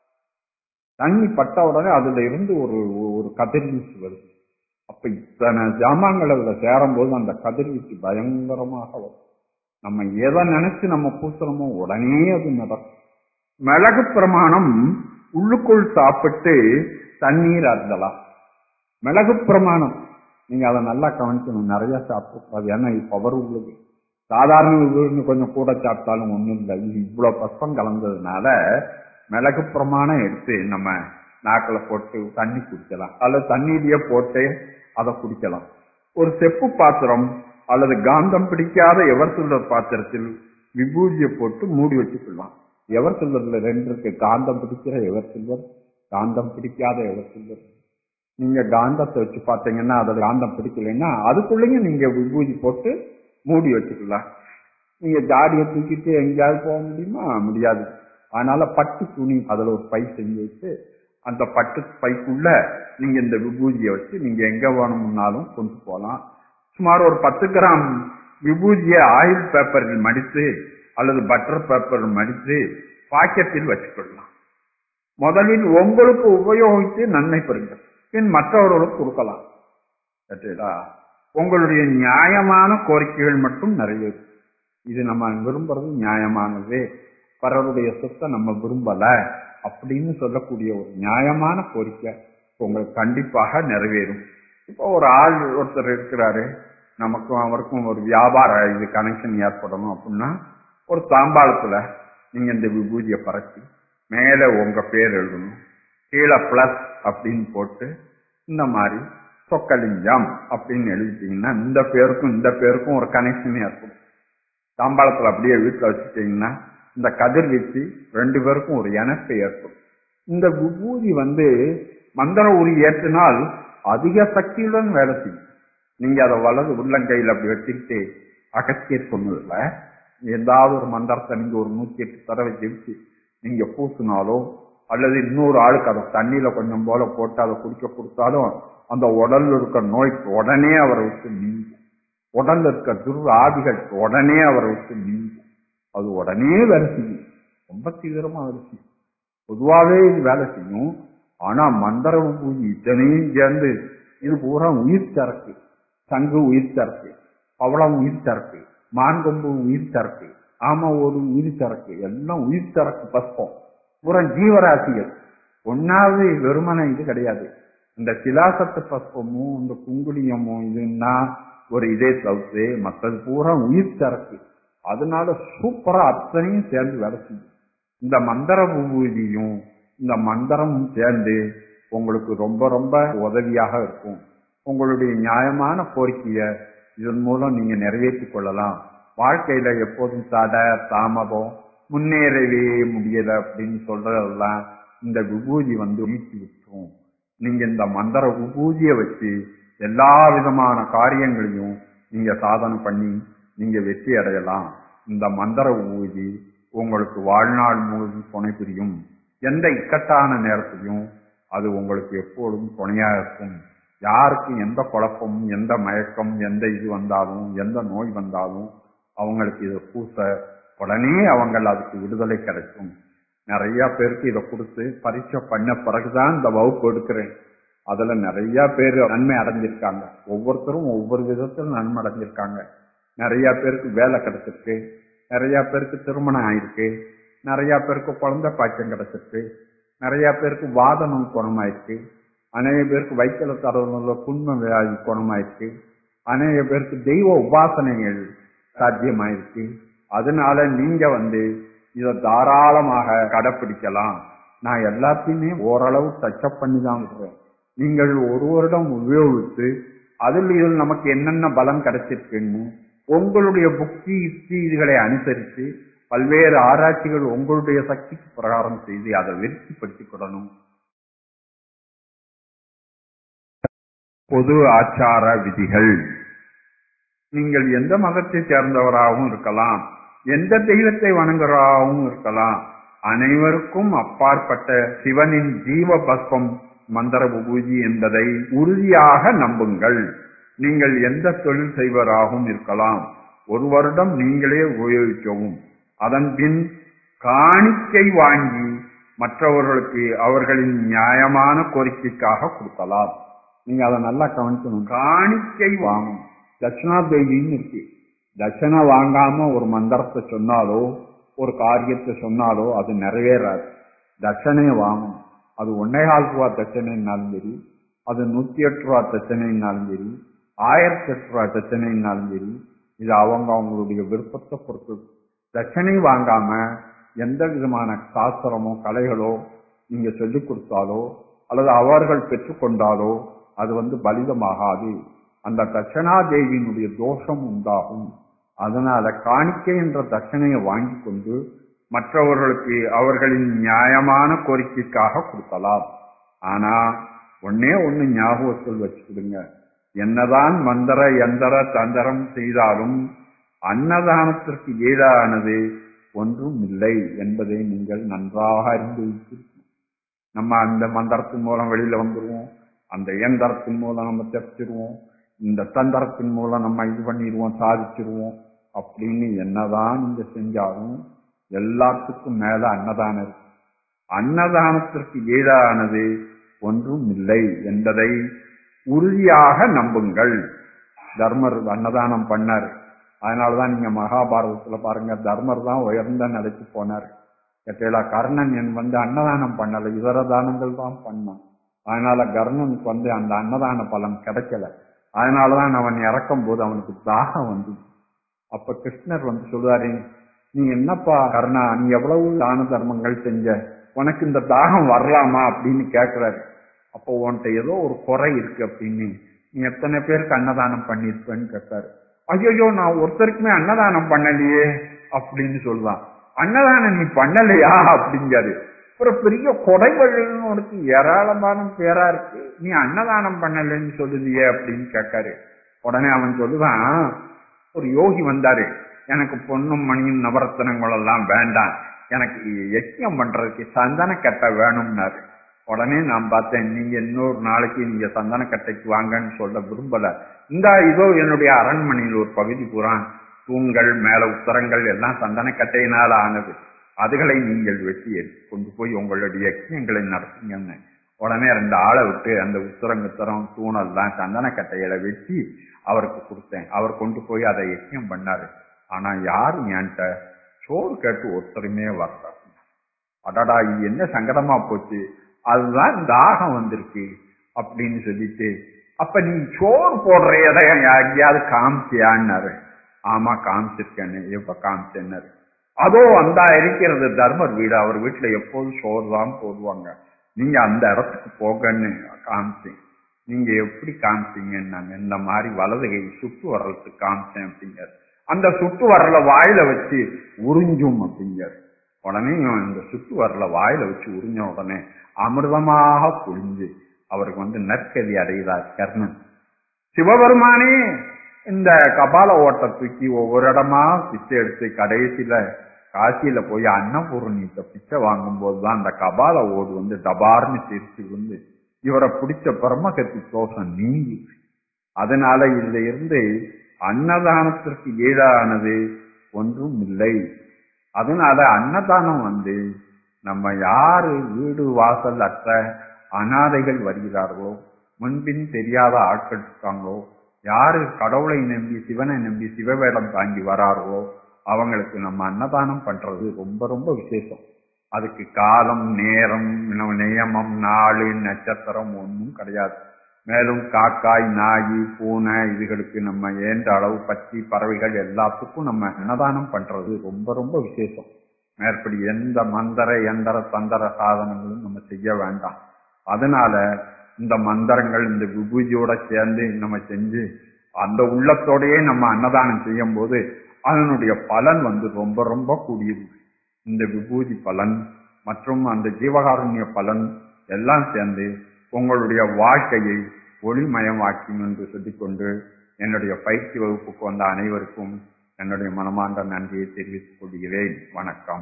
S3: தண்ணி பட்ட உடனே அதுல இருந்து ஒரு ஒரு கதிர்வீச்சு வருது அப்ப இத்தனை ஜாமான்கள் அதுல சேரும் போது அந்த கதிர்வீச்சு பயங்கரமாக வரும் நம்ம எதை நினைச்சு நம்ம பூசுறோமோ உடனே அது நடக்கும் மிளகு பிரமாணம் உள்ளுக்குள் சாப்பிட்டு தண்ணீர் அருந்தலாம் மிளகு பிரமாணம் நீங்க அதை நல்லா கவனிக்கணும் நிறைய சாப்பிடக்கூடாது ஏன்னா இது பவர் உள்ளது சாதாரண விபூதி கொஞ்சம் கூட சாப்பிட்டாலும் ஒண்ணும் இல்லை இது இவ்வளவு பஸ்பம் கலந்ததுனால மிளகு பிரமாணம் எடுத்து நம்ம நாக்கில போட்டு தண்ணி குடிக்கலாம் அல்லது தண்ணீரையே போட்டு அதை குடிக்கலாம் ஒரு செப்பு பாத்திரம் அல்லது காந்தம் பிடிக்காத எவர் சில்வர் பாத்திரத்தில் விபூதியை போட்டு மூடி வச்சுக்கலாம் எவர் சில்வர்ல ரெண்டு இருக்கு காந்தம் பிடிக்கிற எவர் சில்வர் காந்தம் பிடிக்காத எவர் சில்வர் நீங்க காந்தத்தை வச்சு பார்த்தீங்கன்னா அதுல காந்தம் பிடிக்கலைன்னா அதுக்குள்ளேயும் நீங்க விபூதி போட்டு மூடி வச்சுக்கலாம் நீங்க ஜாடியை தூக்கிட்டு எங்கேயாவது போக முடியுமா முடியாது அதனால பட்டு துணி அதுல ஒரு பை செஞ்சு வச்சு அந்த பட்டு பைக்குள்ள நீங்க இந்த விபூதியை வச்சு நீங்க எங்க வேணும்னாலும் கொண்டு போகலாம் சுமார் ஒரு பத்து கிராம் விபூதியை ஆயில் பேப்பரில் மடித்து அல்லது பட்டர் பேப்பரில் மடித்து பாக்கெட்டில் வச்சுக்கொள்ளலாம் முதலில் உங்களுக்கு உபயோகித்து நன்மை பெறுங்கள் பின் மற்றவர்களுக்கு கொடுக்கலாம் கேட்டீங்களா உங்களுடைய நியாயமான கோரிக்கைகள் மட்டும் நிறைவேறும் இது நம்ம விரும்புறது நியாயமானது பிறருடைய சொத்தை நம்ம விரும்பல அப்படின்னு சொல்லக்கூடிய ஒரு நியாயமான கோரிக்கை உங்களுக்கு கண்டிப்பாக நிறைவேறும் இப்போ ஒரு ஆள் ஒருத்தர் இருக்கிறாரு நமக்கும் அவருக்கும் ஒரு வியாபார இது கனெக்ஷன் ஏற்படணும் அப்படின்னா ஒரு தாம்பாளத்துல நீங்க இந்த விபூதியை பறக்கி மேல உங்க பேர் எழுதணும் கீழே பிளஸ் அப்படின்னு போட்டு இந்த மாதிரி சொக்கலிங்கம் அப்படின்னு எழுதிட்டீங்கன்னா இந்த பேருக்கும் இந்த பேருக்கும் ஒரு கனெக்ஷன் ஏற்படும் தாம்பாளத்துல அப்படியே வீட்டுல வச்சுட்டீங்கன்னா இந்த கதிர்வீச்சு ரெண்டு பேருக்கும் ஒரு இணைப்பு ஏற்படும் இந்த விபூதி வந்து மந்திர உரி ஏற்றினால் அதிக சக்தியுடன் வேலை செய்யும் நீங்க அதை வலது உள்ளங்கையில் அப்படி வச்சுக்கிட்டு அகத்தியர் சொன்னதுல ஏதாவது ஒரு மந்திரத்தை நீங்க ஒரு நூத்தி எட்டு தடவை ஜெயிச்சு நீங்க பூசினாலோ அல்லது இன்னொரு ஆளுக்கு அதை தண்ணியில கொஞ்சம் போல போட்டு அதை குடிக்க கொடுத்தாலும் அந்த உடல்ல இருக்க நோய் உடனே அவரை விட்டு நீங்கும் உடல்ல இருக்க துர்வ ஆதிகள் உடனே அவரை விட்டு நீங்கும் அது உடனே வேலை செய்யும் ரொம்ப தீவிரமா வேலை செய்யும் பொதுவாகவே இது வேலை செய்யும் ஆனா மந்திர பூஜை இத்தனையும் சேர்ந்து இது பூரா உயிர் சரக்கு சங்கு உயிர் சரக்கு பவளம் உயிர் சரக்கு மான்கொம்பு உயிர் சரக்கு ஆமா ஒரு உயிர் சரக்கு எல்லாம் உயிர் சரக்கு பஸ்பம் பூரா ஜீவராசிகள் ஒன்னாவது வெறுமனை இது கிடையாது இந்த சிலாசத்து பஸ்பமும் இந்த குங்குளியமும் இதுன்னா ஒரு இதே தவிர்த்து மற்றது பூரா உயிர் சரக்கு அதனால சூப்பரா அத்தனையும் சேர்ந்து வேலை செய்யும் இந்த மந்திர விபூதியும் இந்த மந்திரமும் சேர்ந்து உங்களுக்கு ரொம்ப ரொம்ப உதவியாக இருக்கும் உங்களுடைய நியாயமான கோரிக்கையை இதன் மூலம் நீங்க நிறைவேற்றிக் கொள்ளலாம் வாழ்க்கையில எப்போதும் தடை தாமதம் முன்னேறவே முடியல அப்படின்னு சொல்றதெல்லாம் இந்த விபூதி வந்து நீக்கி விட்டுரும் நீங்க இந்த மந்திர விபூதியை வச்சு எல்லா விதமான காரியங்களையும் நீங்க சாதனை பண்ணி நீங்க வெற்றி அடையலாம் இந்த மந்திர விபூதி உங்களுக்கு வாழ்நாள் முழுவதும் துணை புரியும் எந்த இக்கட்டான நேரத்திலையும் அது உங்களுக்கு எப்பொழுதும் துணையா இருக்கும் யாருக்கு எந்த குழப்பமும் எந்த மயக்கம் எந்த இது வந்தாலும் எந்த நோய் வந்தாலும் அவங்களுக்கு இதை பூச உடனே அவங்க அதுக்கு விடுதலை கிடைக்கும் நிறைய பேருக்கு இதை கொடுத்து பரீட்சை பண்ண பிறகுதான் இந்த வகுப்பு எடுக்கிறேன் அதுல நிறைய பேர் நன்மை அடைஞ்சிருக்காங்க ஒவ்வொருத்தரும் ஒவ்வொரு விதத்தில் நன்மை அடைஞ்சிருக்காங்க நிறைய பேருக்கு வேலை கிடைச்சிருக்கு நிறைய பேருக்கு திருமணம் ஆயிருக்கு நிறைய பேருக்கு குழந்தை பாக்கியம் கிடைச்சிருக்கு நிறைய பேருக்கு வாதனம் குணமாயிருக்கு அநேக பேருக்கு வயிற்றுல தரவுல புண்மை வியாதி குணமாயிருக்கு அநேக பேருக்கு தெய்வ உபாசனைகள் சாத்தியமாயிருக்கு அதனால நீங்க வந்து இதை தாராளமாக கடைப்பிடிக்கலாம் நான் எல்லாத்தையுமே ஓரளவு டச்சப் பண்ணி தான் விடுறேன் நீங்கள் ஒரு வருடம் உபயோகித்து அதில் இதில் நமக்கு என்னென்ன பலம் கிடைச்சிருக்குன்னு உங்களுடைய புக்தி யுக்தி இதுகளை அனுசரித்து பல்வேறு ஆராய்ச்சிகள் உங்களுடைய சக்திக்கு பிரகாரம் செய்து அதை விருத்திப்படுத்திக் கொள்ளணும் பொது ஆச்சார விதிகள் நீங்கள் எந்த மதத்தை சேர்ந்தவராகவும் இருக்கலாம் எந்த தெய்வத்தை வணங்குறவராகவும் இருக்கலாம் அனைவருக்கும் அப்பாற்பட்ட சிவனின் ஜீவ பஸ்பம் மந்திர விபூதி என்பதை உறுதியாக நம்புங்கள் நீங்கள் எந்த தொழில் செய்வராகவும் இருக்கலாம் ஒரு வருடம் நீங்களே உபயோகிக்கவும் அதன் பின் காணிக்கை வாங்கி மற்றவர்களுக்கு அவர்களின் நியாயமான கோரிக்கைக்காக கொடுக்கலாம் நீங்க அதை நல்லா கவனிக்கணும் காணிக்கை வாங்கணும் தட்சிணா தேவின்னு இருக்கு தட்சணை வாங்காம ஒரு மந்திரத்தை சொன்னாலோ ஒரு காரியத்தை சொன்னாலோ அது நிறைவேறாது தட்சணையை வாங்கணும் அது ஒன்னே கால் ரூபா தட்சணைனாலும் சரி அது நூத்தி எட்டு ரூபா தச்சனைனாலும் சரி ஆயிரத்தி எட்டு ரூபா தச்சனைனாலும் சரி இது அவங்க அவங்களுடைய விருப்பத்தை பொறுத்து தட்சணை வாங்காம எந்த விதமான சாஸ்திரமோ கலைகளோ நீங்க சொல்லிக் கொடுத்தாலோ அல்லது அவர்கள் பெற்றுக்கொண்டாலோ அது வந்து பலிதமாகாது அந்த தட்சணாதேவியினுடைய தோஷம் உண்டாகும் அதனால காணிக்கை என்ற தட்சணையை வாங்கி கொண்டு மற்றவர்களுக்கு அவர்களின் நியாயமான கோரிக்கைக்காக கொடுக்கலாம் ஆனா ஒன்னே ஒண்ணு ஞாபகத்தில் வச்சுக்கிடுங்க என்னதான் மந்திர எந்திர தந்திரம் செய்தாலும் அன்னதானத்திற்கு ஈடானது ஒன்றும் இல்லை என்பதை நீங்கள் நன்றாக அறிந்து வைத்திருக்கணும் நம்ம அந்த மந்திரத்தின் மூலம் வெளியில வந்துருவோம் அந்த இயந்திரத்தின் மூலம் நம்ம தெரிச்சிருவோம் இந்த தந்திரத்தின் மூலம் நம்ம இது பண்ணிடுவோம் சாதிச்சிருவோம் அப்படின்னு என்னதான் நீங்க செஞ்சாலும் எல்லாத்துக்கும் மேல அன்னதானம் இருக்கு அன்னதானத்திற்கு ஈடானது ஒன்றும் இல்லை என்பதை உறுதியாக நம்புங்கள் தர்மர் அன்னதானம் பண்ணார் அதனாலதான் நீங்க மகாபாரதத்துல பாருங்க தர்மர் தான் உயர்ந்த நிலைக்கு போனார் கேட்டீங்களா கர்ணன் என் வந்து அன்னதானம் பண்ணல இதர தானங்கள் தான் பண்ணான் அதனால கர்ணனுக்கு வந்து அந்த அன்னதான பலன் கிடைக்கல அதனாலதான் அவன் இறக்கும் போது அவனுக்கு தாகம் வந்து அப்ப கிருஷ்ணர் வந்து சொல்லுவாரு நீ என்னப்பா கர்ணா நீ எவ்வளவு தான தர்மங்கள் செஞ்ச உனக்கு இந்த தாகம் வரலாமா அப்படின்னு கேட்கிறாரு அப்போ உன்கிட்ட ஏதோ ஒரு குறை இருக்கு அப்படின்னு நீ எத்தனை பேருக்கு அன்னதானம் பண்ணிருப்பேன்னு கேட்டாரு ஐயோ நான் ஒருத்தருக்குமே அன்னதானம் பண்ணலையே அப்படின்னு சொல்லுவான் அன்னதானம் நீ பண்ணலையா அப்படிங்காரு ஒரு பெரிய கொடைவழின்னு உனக்கு ஏராளமான பேரா இருக்கு நீ அன்னதானம் பண்ணலைன்னு சொல்லுதியே அப்படின்னு கேட்காரு உடனே அவன் சொல்லுவான் ஒரு யோகி வந்தாரு எனக்கு பொண்ணும் மணியும் நவரத்தனங்கள் எல்லாம் வேண்டாம் எனக்கு யஜ்யம் பண்றதுக்கு சந்தன கட்டை வேணும்னாரு உடனே நான் பார்த்தேன் நீங்க இன்னொரு நாளைக்கு நீங்க சந்தன கட்டைக்கு வாங்கன்னு சொல்ல விரும்பல இந்த இதோ என்னுடைய அரண்மனையில் ஒரு பகுதி பூரா தூண்கள் மேல உத்தரங்கள் எல்லாம் சந்தன கட்டையினால் ஆனது அதுகளை நீங்கள் வெட்டி எடுத்து கொண்டு போய் உங்களுடைய யஜ்யங்களை நடத்துங்கன்னு உடனே ரெண்டு ஆளை விட்டு அந்த உத்தரங்குத்தரம் தூணெல்லாம் சந்தன கட்டைகளை வெட்டி அவருக்கு கொடுத்தேன் அவர் கொண்டு போய் அதை யஜ்யம் பண்ணாரு ஆனா யாரும் என்கிட்ட சோறு கேட்டு ஒருத்தருமே வரல அடடா இது என்ன சங்கடமா போச்சு அதுதான் தாகம் வந்திருக்கு அப்படின்னு சொல்லிட்டு அப்ப நீ சோறு போடுற இடம் எங்கேயாவது காமிச்சியான்னாரு ஆமா காமிச்சிருக்கேன்னு எப்ப காமிச்சேன்னாரு அதோ அந்த இருக்கிறது தர்மர் வீடு அவர் வீட்டுல எப்போதும் சோறு தான் போடுவாங்க நீங்க அந்த இடத்துக்கு போகன்னு காமிச்சேன் நீங்க எப்படி காமிச்சீங்கன்னாங்க இந்த மாதிரி வலது கை சுட்டு வரலத்துக்கு காமிச்சேன் அப்படிங்கிறார் அந்த சுட்டு வரல வாயில வச்சு உறிஞ்சும் அப்படிங்கிறார் உடனே இந்த சுட்டு வரல வாயில வச்சு உறிஞ்ச உடனே அமிர்தமாக புரிஞ்சு அவருக்கு வந்து நற்கதி அடைகிறார் கர்ணன் சிவபெருமானே இந்த கபால ஓட்டை தூக்கி ஒவ்வொரு இடமா பிச்சை எடுத்து கடைசியில காசியில போய் அன்னபூர்ணியத்தை பிச்சை வாங்கும் போதுதான் அந்த கபால ஓடு வந்து டபார்னு சிரிச்சு விழுந்து இவரை பிடிச்ச பரமகத்தி தோஷம் நீங்கி அதனால இதுல இருந்து அன்னதானத்திற்கு ஈடானது ஒன்றும் இல்லை அதனால அன்னதானம் வந்து நம்ம யாரு வீடு வாசல் அற்ற அனாதைகள் வருகிறார்களோ முன்பின் தெரியாத ஆட்கள் இருக்காங்களோ யாரு கடவுளை நம்பி சிவனை நம்பி சிவவேடம் தாங்கி வரார்களோ அவங்களுக்கு நம்ம அன்னதானம் பண்றது ரொம்ப ரொம்ப விசேஷம் அதுக்கு காலம் நேரம் நியமம் நாள் நட்சத்திரம் ஒன்றும் கிடையாது மேலும் காக்காய் நாய் பூனை இதுகளுக்கு நம்ம ஏன்ற அளவு பச்சி பறவைகள் எல்லாத்துக்கும் நம்ம அன்னதானம் பண்றது ரொம்ப ரொம்ப விசேஷம் மேற்படி எந்த மந்திர எந்திர தந்திர சாதனங்களும் நம்ம செய்ய வேண்டாம் அதனால இந்த மந்திரங்கள் இந்த விபூதியோட சேர்ந்து நம்ம செஞ்சு அந்த உள்ளத்தோடயே நம்ம அன்னதானம் செய்யும் போது அதனுடைய பலன் வந்து ரொம்ப ரொம்ப கூடியது இந்த விபூதி பலன் மற்றும் அந்த ஜீவகாருண்ய பலன் எல்லாம் சேர்ந்து உங்களுடைய வாழ்க்கையை ஒளிமயமாக்கும் என்று சொல்லிக்கொண்டு என்னுடைய பயிற்சி வகுப்புக்கு வந்த அனைவருக்கும் என்னுடைய மனமார்ந்த நன்றியை தெரிவித்துக் கொள்கிறேன் வணக்கம்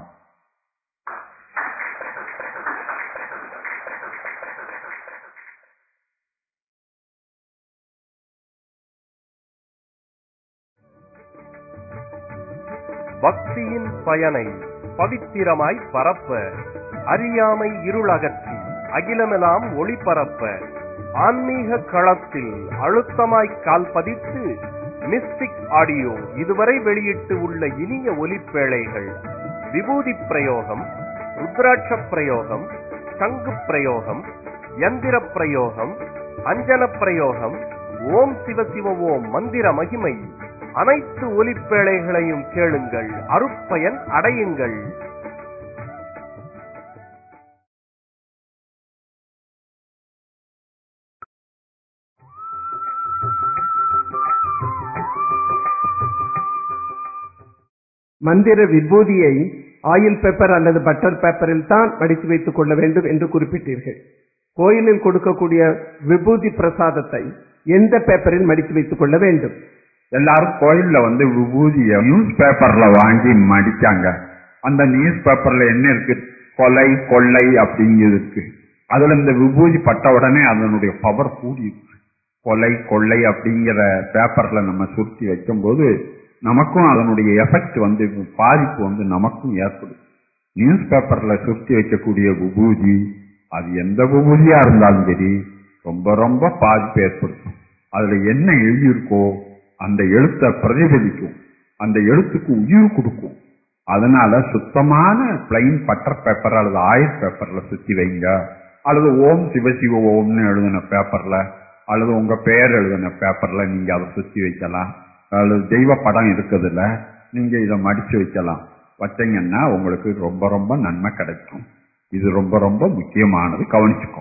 S2: பக்தியின் பயனை பவித்திரமாய் பரப்ப அறியாமை இருளகற்றி அகிலமெல்லாம் ஒளிபரப்ப ஆன்மீக களத்தில் அழுத்தமாய் கால் பதித்து மிஸ்டிக் ஆடியோ இதுவரை வெளியிட்டு உள்ள இனிய ஒலிப்பேழைகள் விபூதி பிரயோகம் ருத்ராட்ச பிரயோகம் சங்கு பிரயோகம் யந்திர பிரயோகம் அஞ்சன பிரயோகம் ஓம் சிவ சிவ ஓம் மந்திர மகிமை அனைத்து ஒலிப்பேழைகளையும் கேளுங்கள் அருட்பயன் அடையுங்கள்
S4: மந்திர விபூதியை ஆயில் பேப்பர் அல்லது பட்டர் பேப்பரில் தான் மடித்து வைத்துக் கொள்ள வேண்டும் என்று குறிப்பிட்டீர்கள் கோயிலில் கொடுக்கக்கூடிய விபூதி பிரசாதத்தை எந்த பேப்பரில் மடித்து வைத்துக் கொள்ள வேண்டும்
S3: எல்லாரும் கோயில்ல வந்து விபூதிய நியூஸ் பேப்பர்ல வாங்கி மடிச்சாங்க அந்த நியூஸ் பேப்பர்ல என்ன இருக்கு கொலை கொள்ளை அப்படிங்கிறது இருக்கு அதுல இந்த விபூதி பட்ட உடனே அதனுடைய பவர் கூடி இருக்கு கொலை கொள்ளை அப்படிங்கிற பேப்பர்ல நம்ம சுருட்டி வைக்கும்போது நமக்கும் அதனுடைய எஃபெக்ட் வந்து பாதிப்பு வந்து நமக்கும் ஏற்படும் நியூஸ் பேப்பர்ல சுருட்டி வைக்கக்கூடிய விபூதி அது எந்த விபூதியா இருந்தாலும் சரி ரொம்ப ரொம்ப பாதிப்பு ஏற்படுத்தும் அதுல என்ன எழுதியிருக்கோ அந்த எழுத்தை பிரதிபலிக்கும் அந்த எழுத்துக்கு உயிர் கொடுக்கும் அதனால சுத்தமான பிளைன் பட்டர் பேப்பர் அல்லது ஆயில் பேப்பர்ல சுத்தி வைங்க அல்லது ஓம் சிவசிவ ஓம்னு எழுதின பேப்பர்ல அல்லது உங்க பெயர் எழுதின பேப்பர்ல நீங்க அதை சுத்தி வைக்கலாம் அல்லது தெய்வ படம் இருக்குதுல்ல நீங்க இதை மடிச்சு வைக்கலாம் வச்சீங்கன்னா உங்களுக்கு ரொம்ப ரொம்ப நன்மை கிடைக்கும் இது ரொம்ப ரொம்ப முக்கியமானது கவனிச்சுக்கோ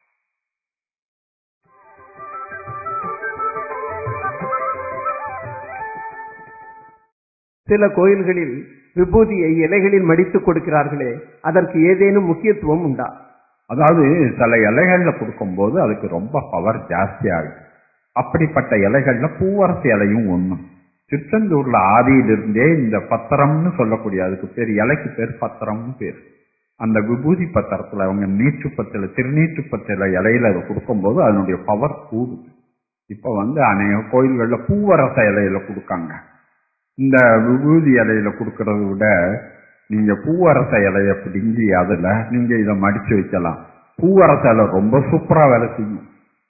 S4: சில கோயில்களில் விபூதியை இலைகளில் மடித்துக் கொடுக்கிறார்களே அதற்கு ஏதேனும் முக்கியத்துவம் உண்டா
S3: அதாவது சில இலைகள்ல கொடுக்கும்போது அதுக்கு ரொம்ப பவர் ஜாஸ்தியாகுது அப்படிப்பட்ட இலைகள்ல பூவரசு இலையும் ஒண்ணு திருச்செந்தூர்ல ஆதியிலிருந்தே இந்த பத்திரம்னு சொல்லக்கூடிய அதுக்கு பேர் இலைக்கு பேர் பத்திரம்னு பேர் அந்த விபூதி பத்திரத்துல அவங்க நீச்சுப்பத்தில திருநீச்சுப்பத்தில இலையில அதை கொடுக்கும்போது அதனுடைய பவர் கூடுது இப்ப வந்து அநேக கோயில்கள்ல பூவரச இலையில கொடுக்காங்க இந்த விபூதி இலையில கொடுக்கறத விட நீங்க பூவரச இலைய பிடுங்கி அதுல நீங்க இதை மடிச்சு வைக்கலாம் பூவரச இலை ரொம்ப சூப்பரா வேலை செய்யும்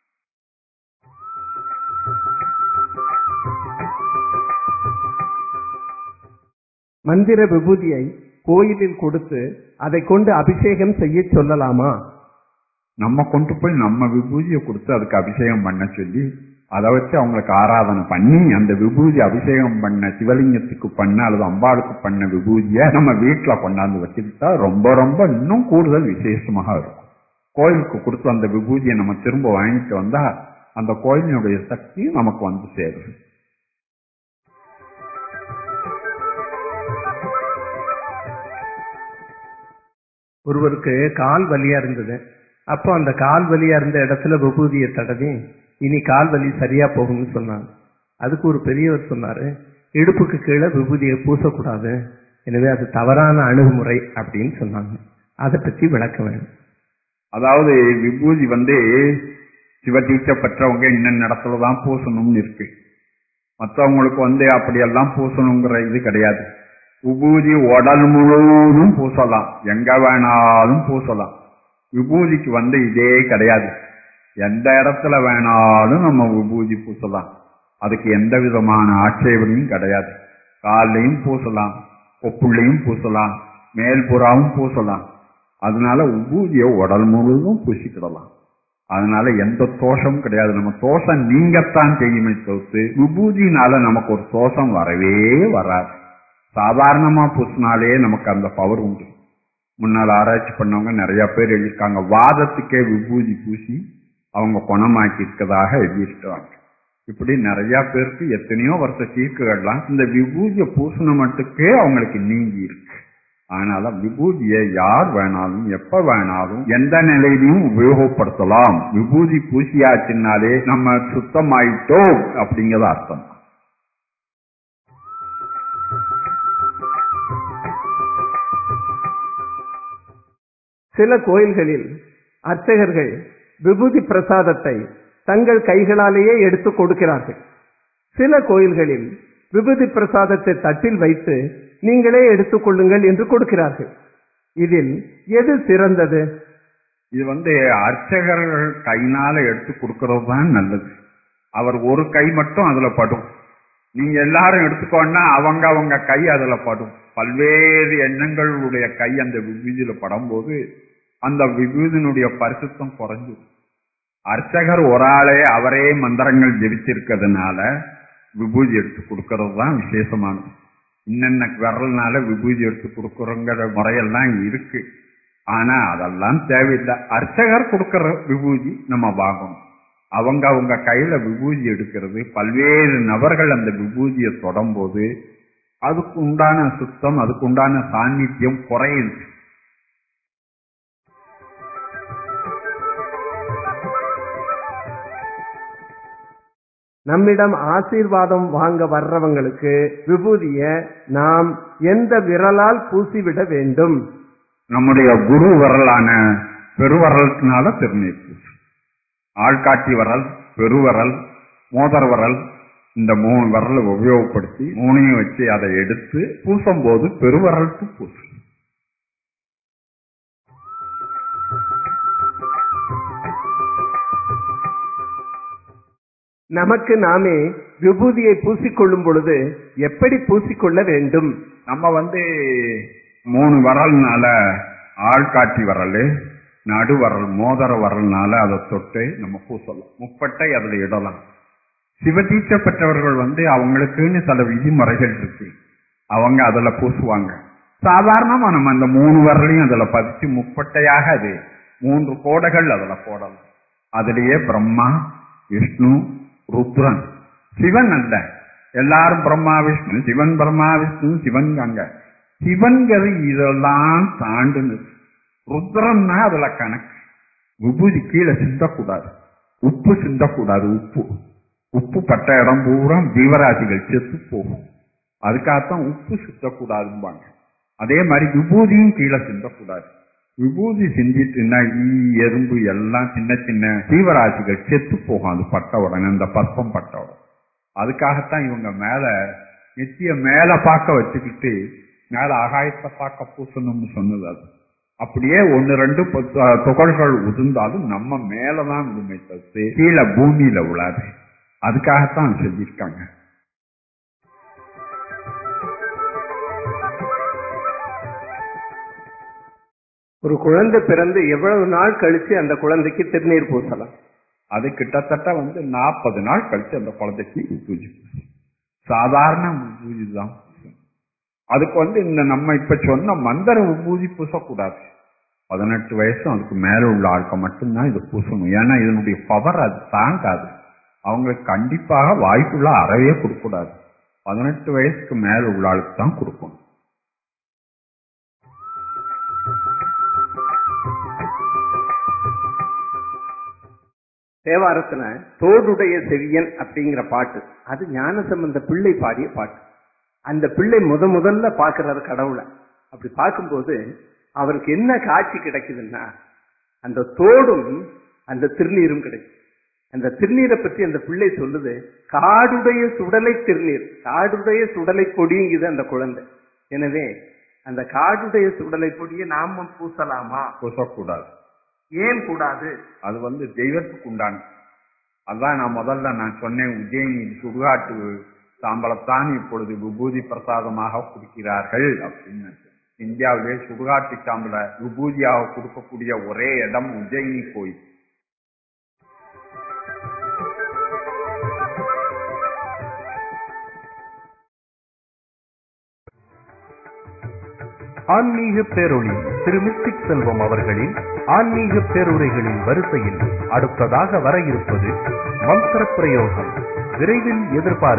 S4: மந்திர விபூதியை கோயிலில் கொடுத்து அதை கொண்டு அபிஷேகம் செய்ய சொல்லலாமா
S3: நம்ம கொண்டு போய் நம்ம விபூதியை கொடுத்து அதுக்கு அபிஷேகம் பண்ண சொல்லி அதை வச்சு அவங்களுக்கு ஆராதனை பண்ணி அந்த விபூதி அபிஷேகம் பண்ண சிவலிங்கத்துக்கு பண்ண அல்லது அம்பாளுக்கு பண்ண விபூதியை நம்ம வீட்டுல கொண்டாந்து வச்சுக்கிட்டா ரொம்ப ரொம்ப இன்னும் கூடுதல் விசேஷமாக இருக்கும் கோயிலுக்கு கொடுத்து அந்த விபூதியை நம்ம திரும்ப வாங்கிட்டு வந்தா அந்த கோயிலினுடைய சக்தியும் நமக்கு வந்து சேரும்
S4: ஒருவருக்கு கால் வலியா இருந்தது அப்போ அந்த கால் வலியா இருந்த இடத்துல விபூதியை தடவி இனி கால் வலி சரியா போகும்னு சொன்னாங்க அதுக்கு ஒரு பெரியவர் சொன்னாரு இடுப்புக்கு கீழே விபூதியை பூசக்கூடாது எனவே அது தவறான அணுகுமுறை அப்படின்னு சொன்னாங்க அதை பற்றி விளக்க வேண்டும்
S3: அதாவது விபூதி வந்து சிவதீட்சை பெற்றவங்க இன்னும் இடத்துல தான் பூசணும்னு இருக்கு மற்றவங்களுக்கு வந்து அப்படியெல்லாம் பூசணுங்கிற இது கிடையாது விபூதி உடல் முழுவதும் பூசலாம் எங்க வேணாலும் பூசலாம் விபூதிக்கு வந்து இதே கிடையாது எந்த இடத்துல வேணாலும் நம்ம விபூதி பூசலாம் அதுக்கு எந்த விதமான ஆட்சேபனையும் கிடையாது காலையும் பூசலாம் கொப்புள்ளையும் பூசலாம் மேல்புறாவும் பூசலாம் அதனால விபூதியை உடல் முழுவதும் பூசிக்கிடலாம் அதனால எந்த தோஷமும் கிடையாது நம்ம தோஷம் நீங்கத்தான் செய்யுமே தவிர்த்து விபூதினால நமக்கு ஒரு தோஷம் வரவே வராது சாதாரணமா பூசினாலே நமக்கு அந்த பவர் உண்டு முன்னால் ஆராய்ச்சி பண்ணவங்க நிறைய பேர் எழுதியிருக்காங்க வாதத்துக்கே விபூதி பூசி அவங்க குணமாக்கி இருக்கதாக எழுதியிருக்காங்க இப்படி நிறைய பேருக்கு எத்தனையோ வருஷ சீக்குகள்லாம் இந்த விபூதியை பூசின மட்டுக்கே அவங்களுக்கு நீங்கி இருக்கு அதனால விபூதியை யார் வேணாலும் எப்ப வேணாலும் எந்த நிலையிலையும் உபயோகப்படுத்தலாம் விபூதி பூசியாச்சுனாலே நம்ம சுத்தமாயிட்டோம் அப்படிங்கிறது அர்த்தம்
S4: சில கோயில்களில் அர்ச்சகர்கள் விபூதி பிரசாதத்தை தங்கள் கைகளாலேயே எடுத்து கொடுக்கிறார்கள் சில கோயில்களில் விபூதி பிரசாதத்தை தட்டில் வைத்து நீங்களே எடுத்துக் கொள்ளுங்கள் என்று கொடுக்கிறார்கள் இதில் எது சிறந்தது
S3: இது வந்து அர்ச்சகர்கள் கைனால எடுத்து கொடுக்கறது தான் நல்லது அவர் ஒரு கை மட்டும் அதுல படும் நீங்க எல்லாரும் எடுத்துக்கோன்னா அவங்க அவங்க கை அதுல படும் பல்வேறு எண்ணங்களுடைய கை அந்த விபூதியில படும்போது அந்த விபூதியினுடைய பரிசுத்தம் குறைஞ்சிடும் அர்ச்சகர் ஒரு ஆளே அவரே மந்திரங்கள் ஜெபிச்சிருக்கிறதுனால விபூதி எடுத்து கொடுக்கறது தான் விசேஷமானது இன்னென்ன விரல்னால விபூதி எடுத்து கொடுக்கறோங்கிற முறையெல்லாம் இருக்கு ஆனா அதெல்லாம் தேவையில்லை அர்ச்சகர் கொடுக்கற விபூதி நம்ம வாங்கணும் அவங்க அவங்க கையில விபூதி எடுக்கிறது பல்வேறு நபர்கள் அந்த விபூதியை தொடும்போது அதுக்கு உண்டான சுத்தம் அதுக்கு உண்டான சாநித்தியம் குறையுது
S4: நம்மிடம் ஆசீர்வாதம் வாங்க வர்றவங்களுக்கு விபூதிய நாம் எந்த விரலால் பூசிவிட வேண்டும்
S3: நம்முடைய குரு வரலான பெருவரல்னால திருநீர் பூசு ஆள்காட்டி வரல் பெருவரல் மோதர் வரல் இந்த மூணு விரலை உபயோகப்படுத்தி மூணையும் வச்சு அதை எடுத்து பூசும் போது பெருவரலுக்கு பூசு
S4: நமக்கு நாமே விபூதியை பூசிக்கொள்ளும் பொழுது எப்படி பூசிக்கொள்ள வேண்டும்
S3: நம்ம வந்து மூணு வரல்னால ஆள்காட்டி வரல் நடுவரல் மோதிர வரல்னால அதை தொட்டு நம்ம பூசலாம் முப்பட்டை அதுல இடலாம் சிவதீட்சை பெற்றவர்கள் வந்து அவங்களுக்குன்னு சில விதிமுறைகள் இருக்கு அவங்க அதுல பூசுவாங்க சாதாரணமா நம்ம அந்த மூணு வரலையும் அதுல பதிச்சு முப்பட்டையாக அது மூன்று கோடைகள் அதுல போடலாம் அதுலயே பிரம்மா விஷ்ணு ருத்ரன் சிவன் அல்ல எல்லாரும் பிரம்மா விஷ்ணு சிவன் பிரம்மா விஷ்ணு சிவன் அங்க சிவன்கிறது இதெல்லாம் தாண்டுனது ருத்ரன்னா அதுல கணக்கு விபூதி கீழே சிந்தக்கூடாது உப்பு சிந்தக்கூடாது உப்பு உப்பு பட்ட இடம் பூரா ஜீவராசிகள் செத்து போகும் அதுக்காகத்தான் உப்பு சிந்தக்கூடாதும்பாங்க அதே மாதிரி விபூதியும் கீழே சிந்தக்கூடாது விபூதி சிந்திட்டுன்னா ஈ எறும்பு எல்லாம் சின்ன சின்ன ஜீவராசிகள் செத்து போகும் அது பட்ட உடனே அந்த பற்பம் பட்ட உடனே அதுக்காகத்தான் இவங்க மேல நெத்திய மேல பார்க்க வச்சுக்கிட்டு மேல ஆகாயத்தை பார்க்க பூசணும்னு சொன்னது அது அப்படியே ஒன்னு ரெண்டு பத்து- துகள்கள் உதிர்ந்தாலும் நம்ம மேலதான் விடுமை தவிர்த்து கீழே பூமியில விழாது அதுக்காகத்தான் செஞ்சிருக்காங்க
S4: ஒரு குழந்தை பிறந்து எவ்வளவு நாள் கழிச்சு அந்த குழந்தைக்கு திருநீர் பூசலாம்
S3: அது கிட்டத்தட்ட வந்து நாற்பது நாள் கழிச்சு அந்த குழந்தைக்கு பூஜை பூசும். சாதாரண பூஜை தான் பூசும். அதுக்கு வந்து இந்த நம்ம இப்ப சொன்ன மந்திர பூஜை பூசக்கூடாது பதினெட்டு வயசும் அதுக்கு மேல உள்ள ஆட்கள் மட்டும்தான் இது பூசணும் ஏன்னா இதனுடைய பவர் அது தாங்காது அவங்களுக்கு கண்டிப்பாக வாய்ப்புள்ள அறவே கொடுக்கக்கூடாது பதினெட்டு வயசுக்கு மேல உள்ள ஆளுக்கு தான் கொடுக்கணும்
S4: தேவாரத்துல தோடுடைய செவியன் அப்படிங்கிற பாட்டு அது ஞானசம்பந்த பிள்ளை பாடிய பாட்டு அந்த பிள்ளை முத முதல்ல பாக்குறாரு கடவுளை அப்படி பார்க்கும்போது அவருக்கு என்ன காட்சி கிடைக்குதுன்னா அந்த தோடும் அந்த திருநீரும் கிடைக்கும் அந்த திருநீரை பற்றி அந்த பிள்ளை சொல்லுது காடுடைய சுடலை திருநீர் காடுடைய சுடலை கொடிங்குது அந்த குழந்தை எனவே அந்த காடுடைய சுடலை கொடியை நாம பூசலாமா
S3: பூசக்கூடாது
S4: ஏன் கூடாது
S3: அது வந்து தெய்வத்துக்கு உண்டான அதான் நான் முதல்ல நான் சொன்னேன் உஜ்ஜயினி சுடுகாட்டு சாம்பலத்தான் இப்பொழுது விபூதி பிரசாதமாக கொடுக்கிறார்கள் அப்படின்னு இந்தியாவிலே சுடுகாட்டு சாம்பல விபூதியாக கொடுக்கக்கூடிய ஒரே இடம் உஜ்ஜயினி கோயில்
S2: ஆன்மீக பேரொளி திரு மிஸ்டிக் செல்வம் அவர்களின் ஆன்மீக பேருரைகளின் வரிசையில் அடுத்ததாக வர இருப்பது மந்திர பிரயோகம் விரைவில் எதிர்பார்க்க